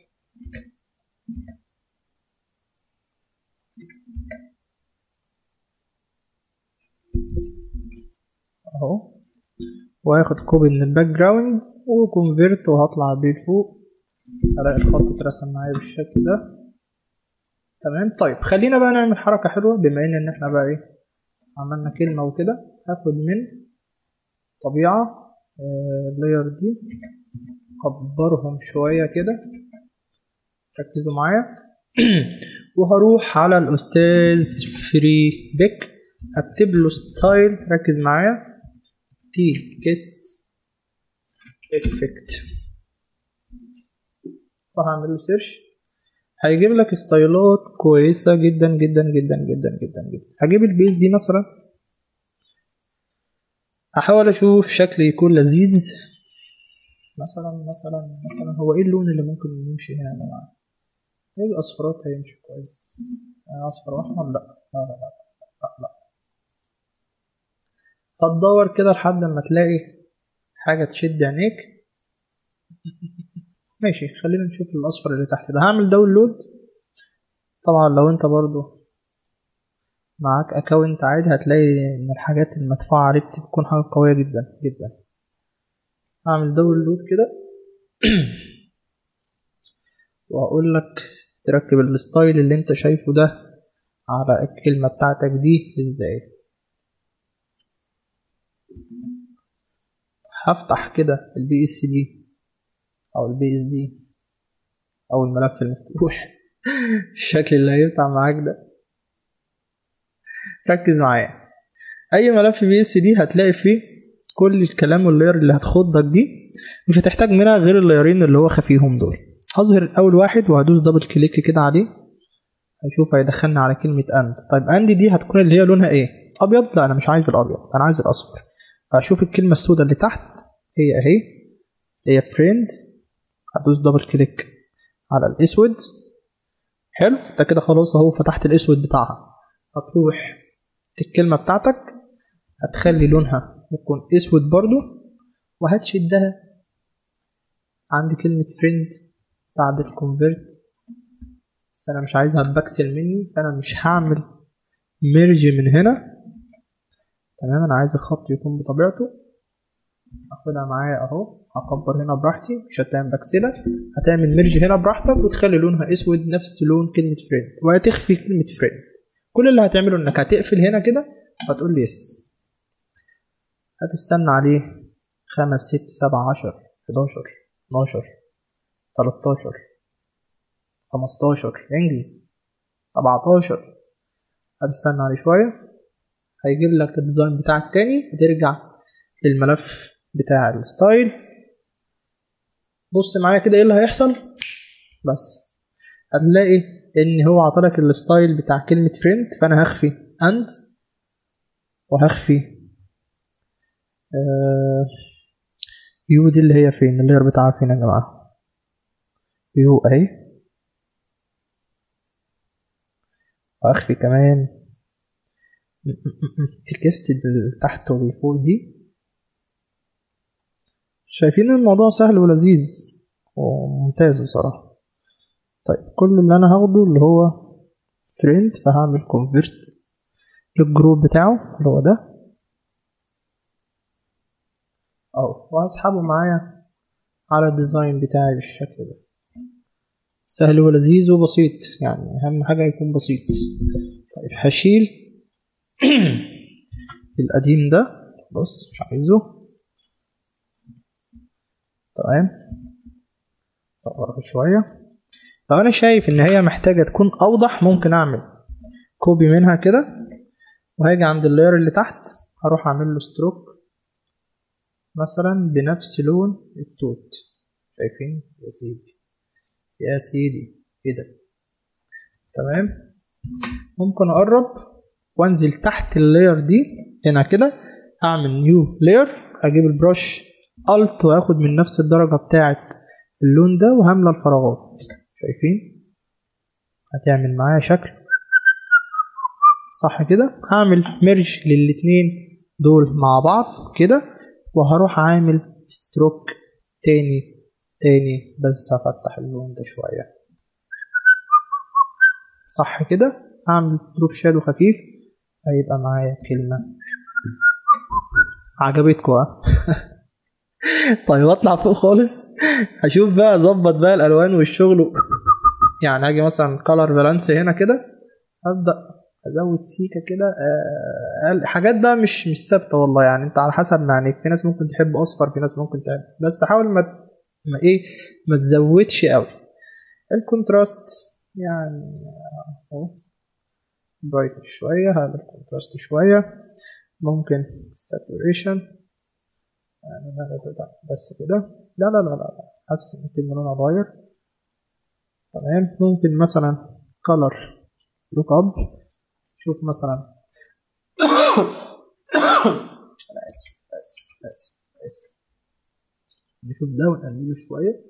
اهو وهاخد كوبي من الباك جراوند وكونفيرت وهطلع بيه لفوق الاقي الخط اترسم معايا بالشكل ده تمام طيب خلينا بقى نعمل حركة حلوة بما ان احنا بقى ايه عملنا كلمة وكده هاخد من طبيعة اللاير دي كبرهم شوية كده ركزوا معايا وهروح على الأستاذ فري بيك هكتب له ستايل ركز معايا تي كيست افكت وهعمل له سيرش هيجيب لك ستايلات كويسة جدا جدا جدا جدا جدا جدا هجيب البيز دي مثلا هحاول اشوف شكل يكون لذيذ مثلا مثلا مثلا هو ايه اللون اللي ممكن يمشي هنا يا جماعه ايه الاصفرات هيمشي كويس اصفر واحمر لا لا لا لا لا, لا. هتدور كده لحد ما تلاقي حاجه تشد عينيك ماشي خلينا نشوف الاصفر اللي تحت ده هعمل داونلود طبعا لو انت برضو معاك اكونت عادي هتلاقي ان الحاجات المدفوعة عليك بتكون حاجة قوية جدا جدا هعمل داونلود كده واقول لك تركب الستايل اللي انت شايفه ده على الكلمة بتاعتك دي ازاي هفتح كده البي اس دي او البي اس دي او الملف المفتوح الشكل اللي هيفتح معاك ده ركز معايا اي ملف بي اس دي هتلاقي فيه كل الكلام واللاير اللي هتخضك دي مش هتحتاج منها غير اللايرين اللي هو خفيهم دول هظهر اول واحد وهدوس دبل كليك كده عليه هيشوف هيدخلنا على كلمة اند طيب اند دي هتكون اللي هي لونها ايه ابيض لا انا مش عايز الابيض انا عايز الاصفر فهشوف الكلمة السوداء اللي تحت هي اهي هي فريند هدوس دبل كليك على الاسود حلو ده كده خلاص اهو فتحت الاسود بتاعها هتروح الكلمة بتاعتك هتخلي لونها يكون اسود برضو وهتشدها عند كلمة فريند بعد الكونفرت بس انا مش عايزها بكسل مني فانا مش هعمل ميرج من هنا تمام انا عايز الخط يكون بطبيعته اخدها معايا اهو هكبر هنا براحتي مش هتعمل بكسلة هتعمل ميرج هنا براحتك وتخلي لونها اسود نفس لون كلمة فريند وهتخفي كلمة فريند كل اللي هتعمله انك هتقفل هنا كده هتقول لي يس هتستنى عليه خمس ست سبعة عشر حداشر اتناشر تلاتاشر خمستاشر انجز سبعتاشر هتستنى عليه شوية هيجيب لك الديزاين بتاعك تاني وترجع للملف بتاع الستايل بص معايا كده ايه اللي هيحصل بس هتلاقي ان هو عطلك الستايل بتاع كلمة فريند فانا هخفي اند وهخفي آه يو دي اللي هي فين اللير بتاعها فين يا جماعة يو اهي واخفي كمان تكست اللي تحت واللي فوق دي شايفين الموضوع سهل ولذيذ وممتاز بصراحة طيب كل اللي انا هاخده اللي هو فريند فهعمل كونفرت للجروب بتاعه اللي هو ده اهو وهسحبه معايا على الديزاين بتاعي بالشكل ده سهل ولذيذ وبسيط يعني اهم حاجة يكون بسيط طيب هشيل القديم ده بص مش عايزه تمام صغره شوية لو انا شايف ان هي محتاجة تكون اوضح ممكن اعمل كوبي منها كده وهاجي عند اللاير اللي تحت هروح اعمل له ستروك مثلا بنفس لون التوت شايفين يا سيدي يا سيدي ايه ده تمام ممكن اقرب وانزل تحت اللاير دي هنا كده اعمل نيو لاير اجيب البرش الت واخد من نفس الدرجه بتاعه اللون ده وهملى الفراغات شايفين هتعمل معايا شكل صح كده هعمل ميرج للاتنين دول مع بعض كده وهروح عامل ستروك تاني تاني بس هفتح اللون ده شوية صح كده هعمل دروب شادو خفيف هيبقى معايا كلمة عجبتكوا ها طيب اطلع فوق خالص هشوف بقى اظبط بقى الالوان والشغل و... يعني هاجي مثلا كولر بالانس هنا كده ابدا ازود سيكه كده آه حاجات بقى مش مش ثابته والله يعني انت على حسب ما يعني في ناس ممكن تحب اصفر في ناس ممكن تحب بس حاول ما ما ايه ما تزودش قوي الكونتراست يعني اهو برايت شويه هذا الكونتراست شويه ممكن ساتوريشن يعني لا لا لا بس كده لا لا لا لا حاسس ان الكلمه لونها ضاير تمام ممكن مثلا color لوك اب شوف مثلا انا اسف اسف اسف اسف نشوف ده ونقلله شويه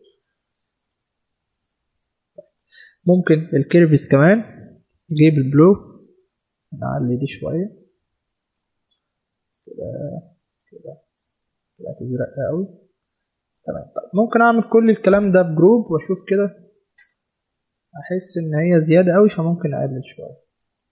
ممكن الكيرفز كمان نجيب البلو نعلي دي شويه كده كده كده تزرق قوي تمام طيب ممكن اعمل كل الكلام ده بجروب واشوف كده احس ان هي زياده قوي فممكن اقلل شويه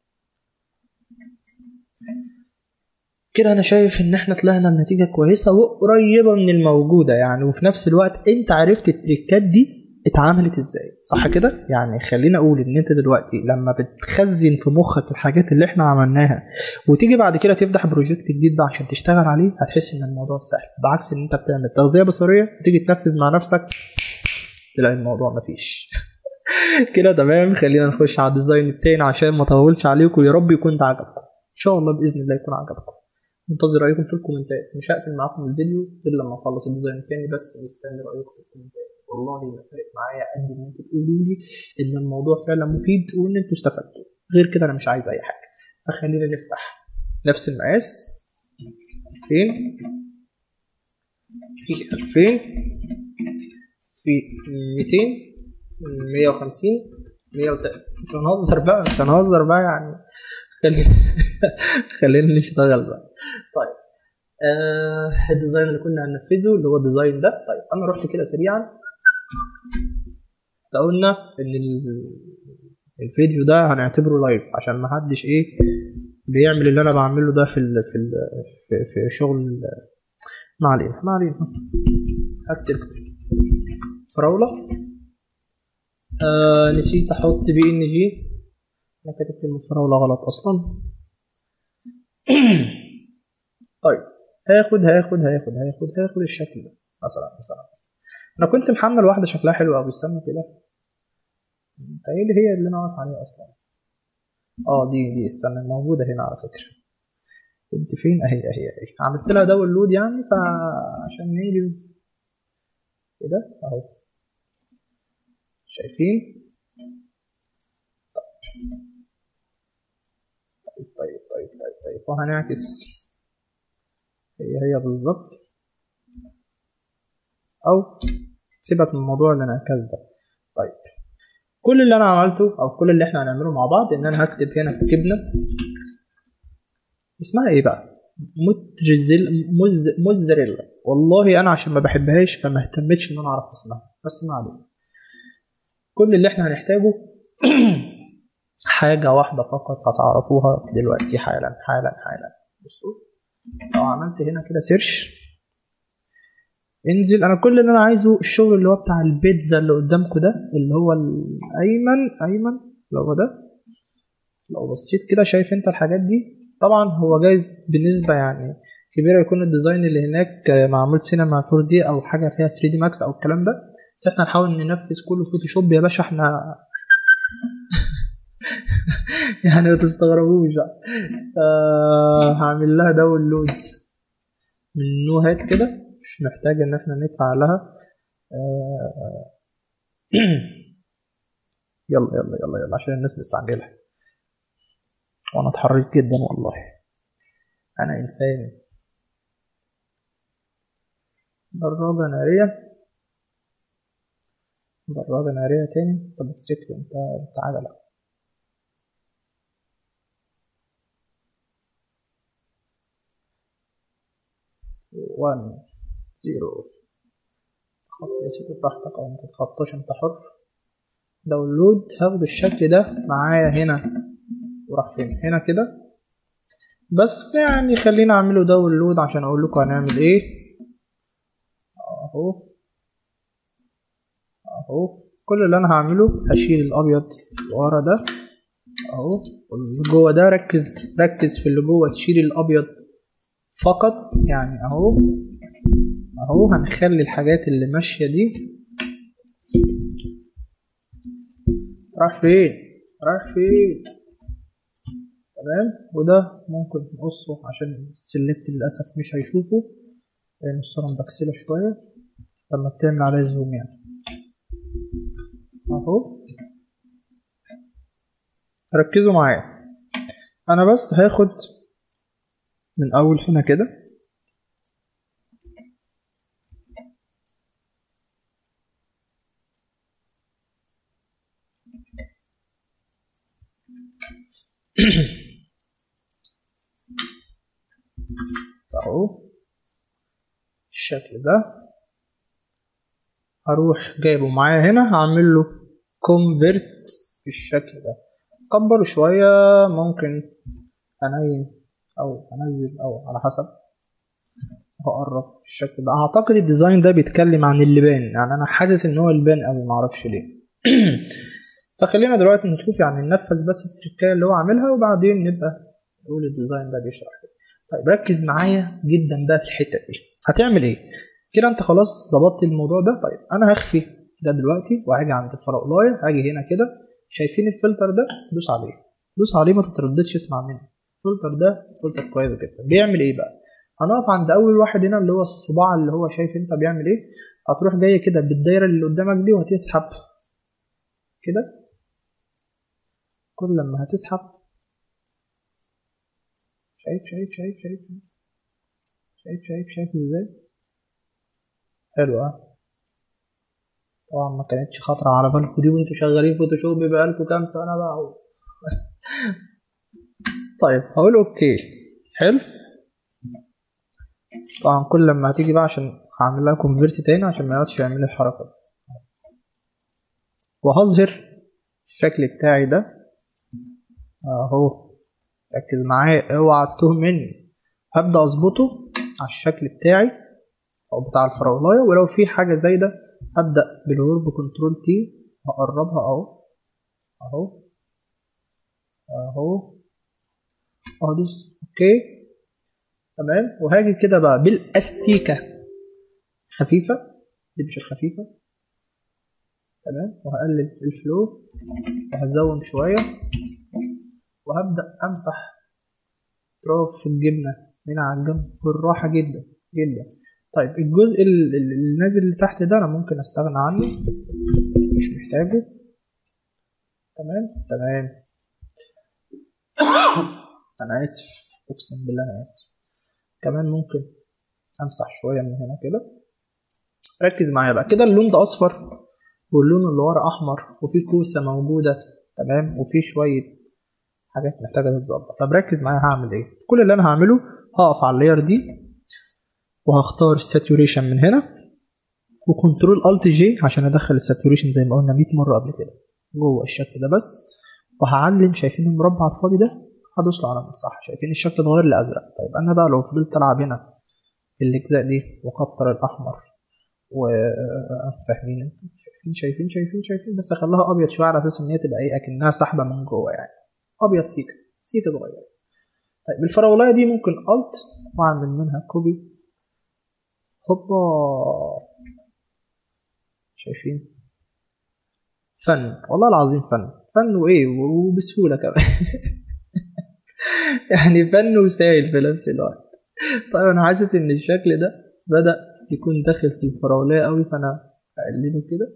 كده انا شايف ان احنا طلعنا بنتيجه كويسه وقريبه من الموجوده يعني وفي نفس الوقت انت عرفت التريكات دي اتعملت ازاي صح كده يعني خلينا اقول ان انت دلوقتي لما بتخزن في مخك الحاجات اللي احنا عملناها وتيجي بعد كده تفتح بروجكت جديد بقى عشان تشتغل عليه هتحس ان الموضوع سهل بعكس ان انت بتعمل تغذيه بصريه وتيجي تنفذ مع نفسك تلاقي الموضوع مفيش كده تمام خلينا نخش على الديزاين التاني عشان ما اطولش عليكم يا رب يكون ده عجبكم ان شاء الله باذن الله يكون عجبكم منتظر رايكم في الكومنتات مش هقفل معاكم الفيديو غير لما اخلص الديزاين التاني بس مستني رايكم في الكومنتات والله ما فارق معايا قد ان انتوا تقولوا لي ان الموضوع فعلا مفيد وان انتوا استفدتوا غير كده انا مش عايز اي حاجه فخلينا نفتح نفس المقاس 2000 في 2000 في 200 150 130 مش هنهزر بقى مش هنهزر بقى يعني خلينا خلينا نشتغل بقى طيب آه الديزاين اللي كنا هننفذه اللي هو الديزاين ده طيب انا رحت كده سريعا قلنا ان الفيديو ده هنعتبره لايف عشان ما حدش ايه بيعمل اللي انا بعمله ده في ال في ال في, في شغل ما علينا ما علينا هكتب فراولة آه نسيت احط بي ان جي انا كتبت الفراولة غلط اصلا طيب هاخد هاخد هاخد هاخد هاخد الشكل ده مثلا مثلا مثلا انا كنت محمل واحده شكلها حلو قوي استنى كده متهيألي هي اللي انا واقف عليها اصلا اه دي دي استنى موجوده هنا على فكره كنت فين اهي اهي اهي عملت لها داونلود يعني فعشان ننجز كده اهو شايفين طيب طيب طيب طيب طيب وهنعكس هي هي بالظبط او سيبك من الموضوع اللي انعكاس ده طيب كل اللي انا عملته او كل اللي احنا هنعمله مع بعض ان انا هكتب هنا جبنه اسمها ايه بقى مترزل مز موزاريلا والله انا عشان ما بحبهاش فما اهتمتش ان انا اعرف اسمها بس ما علينا كل اللي احنا هنحتاجه حاجة واحدة فقط هتعرفوها دلوقتي حالا حالا حالا بصوا لو عملت هنا كده سيرش انزل انا كل اللي انا عايزه الشغل اللي هو بتاع البيتزا اللي قدامكم ده اللي هو الايمن ايمن اللي هو ده لو بصيت كده شايف انت الحاجات دي طبعا هو جايز بنسبه يعني كبيره يكون الديزاين اللي هناك معمول سينما 4 دي او حاجه فيها 3 دي ماكس او الكلام ده بس احنا هنحاول ننفذ كله فوتوشوب يا باشا احنا يعني ما تستغربوش بقى آه هعمل لها داونلود من نوهات كده مش محتاج ان احنا ندفع لها آه يلا يلا يلا يلا عشان الناس مستعجلة وانا اتحركت جدا والله انا انسان دراجة نارية دراجة نارية تاني طب سكت انت انت عجلة وان زيرو تخط يا سيدي براحتك او ما تتخطاش انت حر داونلود هاخد الشكل ده معايا هنا وراح فين هنا كده بس يعني خلينا اعمله داونلود عشان اقول لكم هنعمل ايه اهو اهو كل اللي انا هعمله هشيل الابيض ورا ده اهو واللي جوه ده ركز ركز في اللي جوه تشيل الابيض فقط يعني اهو اهو هنخلي الحاجات اللي ماشيه دي راح فين راح فين تمام وده ممكن نقصه عشان السلكت للاسف مش هيشوفه لان الصوره مبكسله شويه لما بتعمل عليه زوم يعني اهو ركزوا معايا انا بس هاخد من اول هنا كده اهو الشكل ده هروح جايبه معايا هنا هعمل له كونفرت بالشكل ده كبره شوية ممكن انيم او انزل او على حسب هقرب بالشكل ده اعتقد الديزاين ده بيتكلم عن اللبان يعني انا حاسس ان هو اللبان اوي معرفش ليه فخلينا دلوقتي نشوف يعني ننفذ بس التركايه اللي هو عاملها وبعدين نبقى نقول الديزاين ده بيشرح ايه طيب ركز معايا جدا بقى في الحته دي هتعمل ايه كده انت خلاص ظبطت الموضوع ده طيب انا هخفي ده دلوقتي وهاجي عند الفراولايه هاجي هنا كده شايفين الفلتر ده دوس عليه دوس عليه ما تترددش اسمع مني الفلتر ده فلتر كويس جدا بيعمل ايه بقى هنقف عند اول واحد هنا اللي هو الصباع اللي هو شايف انت بيعمل ايه هتروح جاي كده بالدايره اللي قدامك دي وهتسحب كده كل لما هتسحب شايف شايف شايف شايف شايف شايف شايف ازاي حلو اه طبعا ما كانتش خاطرة على بالكم دي وانتوا شغالين فوتوشوب بقالكوا كام سنة بقى طيب هقول اوكي حلو طبعا كل لما هتيجي بقى عشان هعمل لها كونفرت تاني عشان ما يقعدش يعمل لي الحركة دي وهظهر الشكل بتاعي ده اهو ركز معايا اوعى تتوه مني هبدأ اظبطه على الشكل بتاعي او بتاع الفراولايه ولو في حاجة زي ده هبدأ بالورب كنترول تي هقربها اهو اهو اهو ادوس اوكي تمام وهاجي كده بقى بالاستيكه خفيفه دي مش الخفيفه تمام وهقلل الفلو وهزود شويه وهبدا امسح اطراف الجبنه من على الجنب بالراحه جدا جدا طيب الجزء اللي نازل اللي تحت ده انا ممكن استغنى عنه مش محتاجه تمام تمام انا اسف اقسم بالله انا اسف كمان ممكن امسح شويه من هنا كده ركز معايا بقى كده اللون ده اصفر واللون اللي ورا احمر وفي كوسه موجوده تمام وفي شويه حاجات محتاجه تتظبط طب ركز معايا هعمل ايه كل اللي انا هعمله هقف على اللاير دي وهختار الساتوريشن من هنا وكنترول الت جي عشان ادخل الساتوريشن زي ما قلنا 100 مره قبل كده جوه الشكل ده بس وهعلم شايفين المربع الفاضي ده هدوس له علامة صح شايفين الشكل اتغير لأزرق طيب أنا بقى لو فضلت ألعب هنا في الأجزاء دي وأكتر الأحمر وفاهمين شايفين شايفين شايفين شايفين بس أخليها أبيض شوية على أساس إن هي تبقى إيه أكنها سحبة من جوه يعني أبيض سيكة سيكة صغيرة طيب الفراولاية دي ممكن ألت وأعمل منها كوبي هوبا شايفين فن والله العظيم فن فن وإيه وبسهولة كمان يعني فن وسائل في نفس الوقت طيب انا حاسس ان الشكل ده بدا يكون داخل في الفراوليه قوي فانا هقلله كده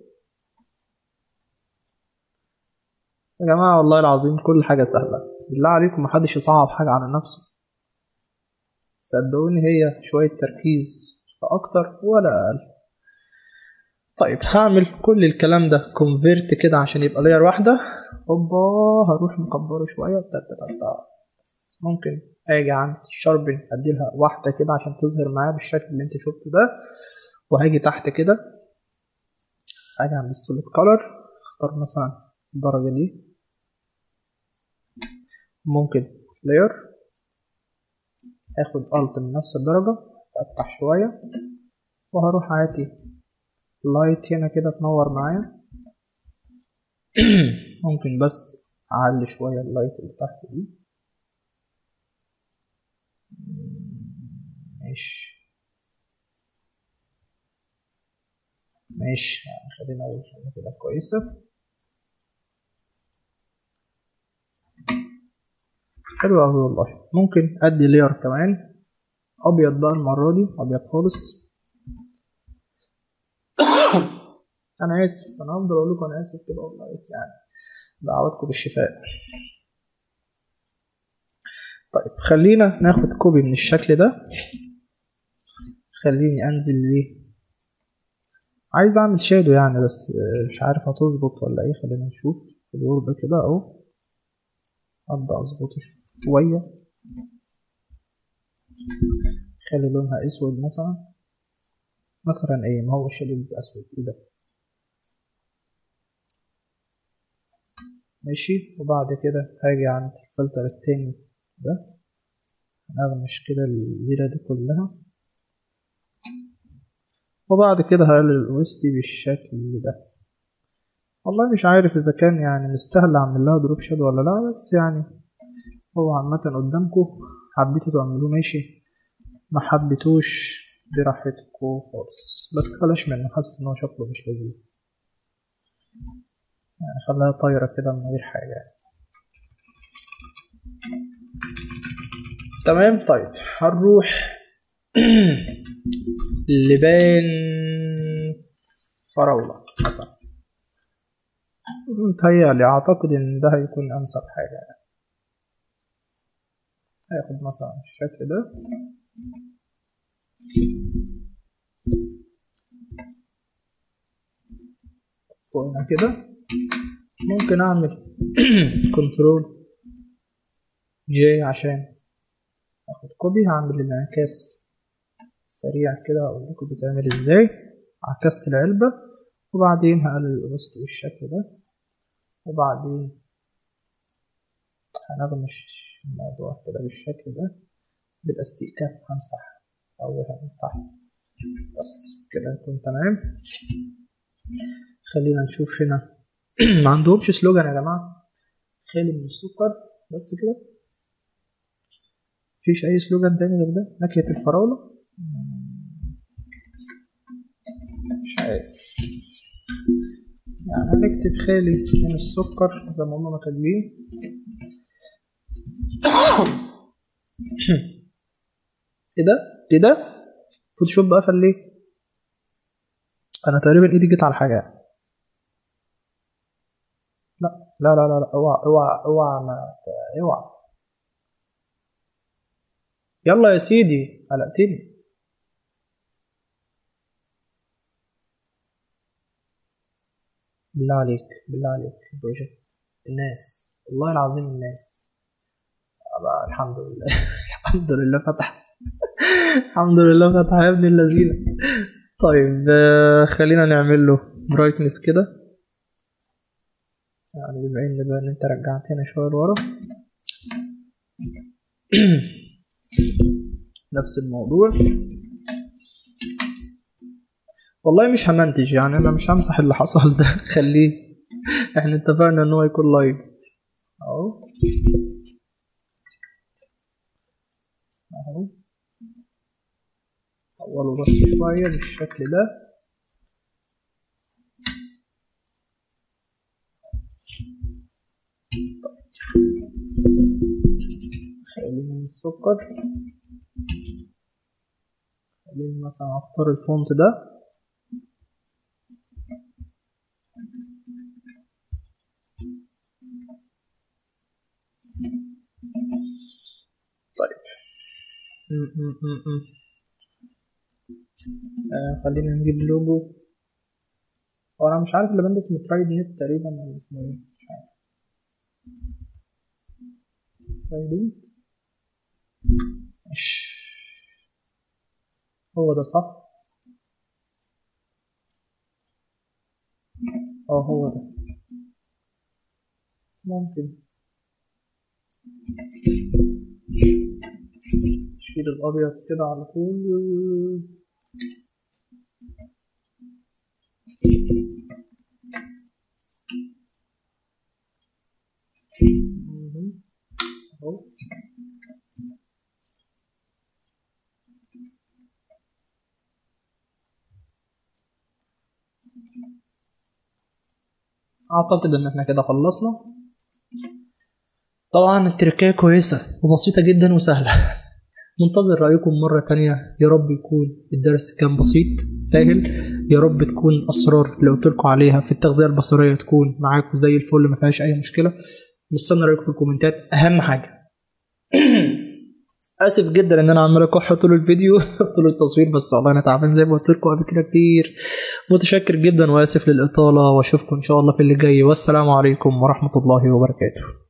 يا جماعه والله العظيم كل حاجه سهله بالله عليكم محدش يصعب حاجه على نفسه صدقوني هي شويه تركيز اكتر ولا اقل طيب هعمل كل الكلام ده كونفيرت كده عشان يبقى لاير واحده هوبا هروح مكبره شويه بس ممكن اجي عند الشاربن اديلها واحده كده عشان تظهر معايا بالشكل اللي انت شفته ده وهاجي تحت كده اجي عند السوليد كولر اختار مثلا الدرجه دي ممكن لاير اخد الت من نفس الدرجه افتح شويه وهروح عاتي لايت هنا كده تنور معايا ممكن بس اعلي شويه اللايت اللي تحت دي ماشي ماشي يعني خلينا اول حاجه كده كويسه حلو قوي والله ممكن ادي لير كمان ابيض بقى المره دي ابيض خالص انا اسف انا هفضل اقول لكم انا اسف كده والله بس يعني دعواتكم بالشفاء طيب خلينا ناخد كوبي من الشكل ده خليني انزل ليه عايز اعمل شادو يعني بس مش عارف هتظبط ولا ايه خلينا نشوف الورب كده اهو ابدا اظبطه شويه خلي لونها اسود مثلا مثلا ايه ما هو الشادو بيبقى اسود ايه ده ماشي وبعد كده هاجي عند الفلتر التاني ده هنغمش كده الليلة دي كلها وبعد كده هقلل الأوستي بالشكل ده والله مش عارف إذا كان يعني مستاهل أعمل لها دروب شادو ولا لأ بس يعني هو عامة قدامكم حبيتوا تعملوه ماشي ما حبيتوش براحتكم خالص بس بلاش منه حاسس إن هو شكله مش لذيذ يعني خليها طايرة كده من غير حاجة يعني. تمام طيب هنروح لبان فراولة مثلا متهيألي أعتقد إن ده هيكون أنسب حاجة يعني. هياخد مثلا الشكل ده وهنا كده ممكن أعمل كنترول جي عشان اخد كوبي هعمل الانعكاس سريع كده اقول لكم بيتعمل ازاي عكست العلبة وبعدين هقلل الاوبستي بالشكل ده وبعدين هنغمش الموضوع كده بالشكل ده بالاستيكة همسح اولها من تحت بس كده يكون تمام خلينا نشوف هنا ما عندهمش سلوجان يا جماعة خالي من السكر بس كده مفيش أي سلوجان تاني غير ده نكهة الفراولة مش عارف يعني هنكتب خالي من السكر زي ما هما كاتبين ايه ده؟ ايه ده؟ فوتوشوب قفل ليه؟ انا تقريبا ايدي جت على حاجة لا لا لا لا لا اوعى اوعى اوعى ما اوعى يلا يا سيدي قلقتني بالله عليك بالله عليك بروجكت الناس والله العظيم الناس أبقى الحمد لله الحمد لله فتح الحمد لله فتح يا ابن اللذينة طيب آه، خلينا نعمل له برايتنس كده يعني بما ان بقى ان انت رجعتنا شويه لورا نفس الموضوع والله مش همنتج يعني انا مش همسح اللي حصل ده خليه احنا اتفقنا ان هو يكون لايف اهو اهو طوله بس شوية بالشكل ده خلينا من السكر خلينا مثلا اختار الفونت ده طيب م- م- م- م. آه خلينا نجيب لوجو هو انا مش عارف اللي اسمه ترايد نت تقريبا ولا اسمه ايه مش عارف ترايد نت مش هو ده صح اه هو ده ممكن شيل الابيض كده على طول مهم. اهو اعتقد ان احنا كده خلصنا طبعا التركية كويسة وبسيطة جدا وسهلة منتظر رأيكم مرة تانية يا رب يكون الدرس كان بسيط سهل يا رب تكون أسرار اللي قلت لكم عليها في التغذية البصرية تكون معاكم زي الفل ما فيهاش أي مشكلة مستني رأيكم في الكومنتات أهم حاجة اسف جدا ان انا عمال اكح طول الفيديو طول التصوير بس والله انا تعبان زي ما قلت لكم قبل كده كتير متشكر جدا واسف للاطاله واشوفكم ان شاء الله في اللي جاي والسلام عليكم ورحمه الله وبركاته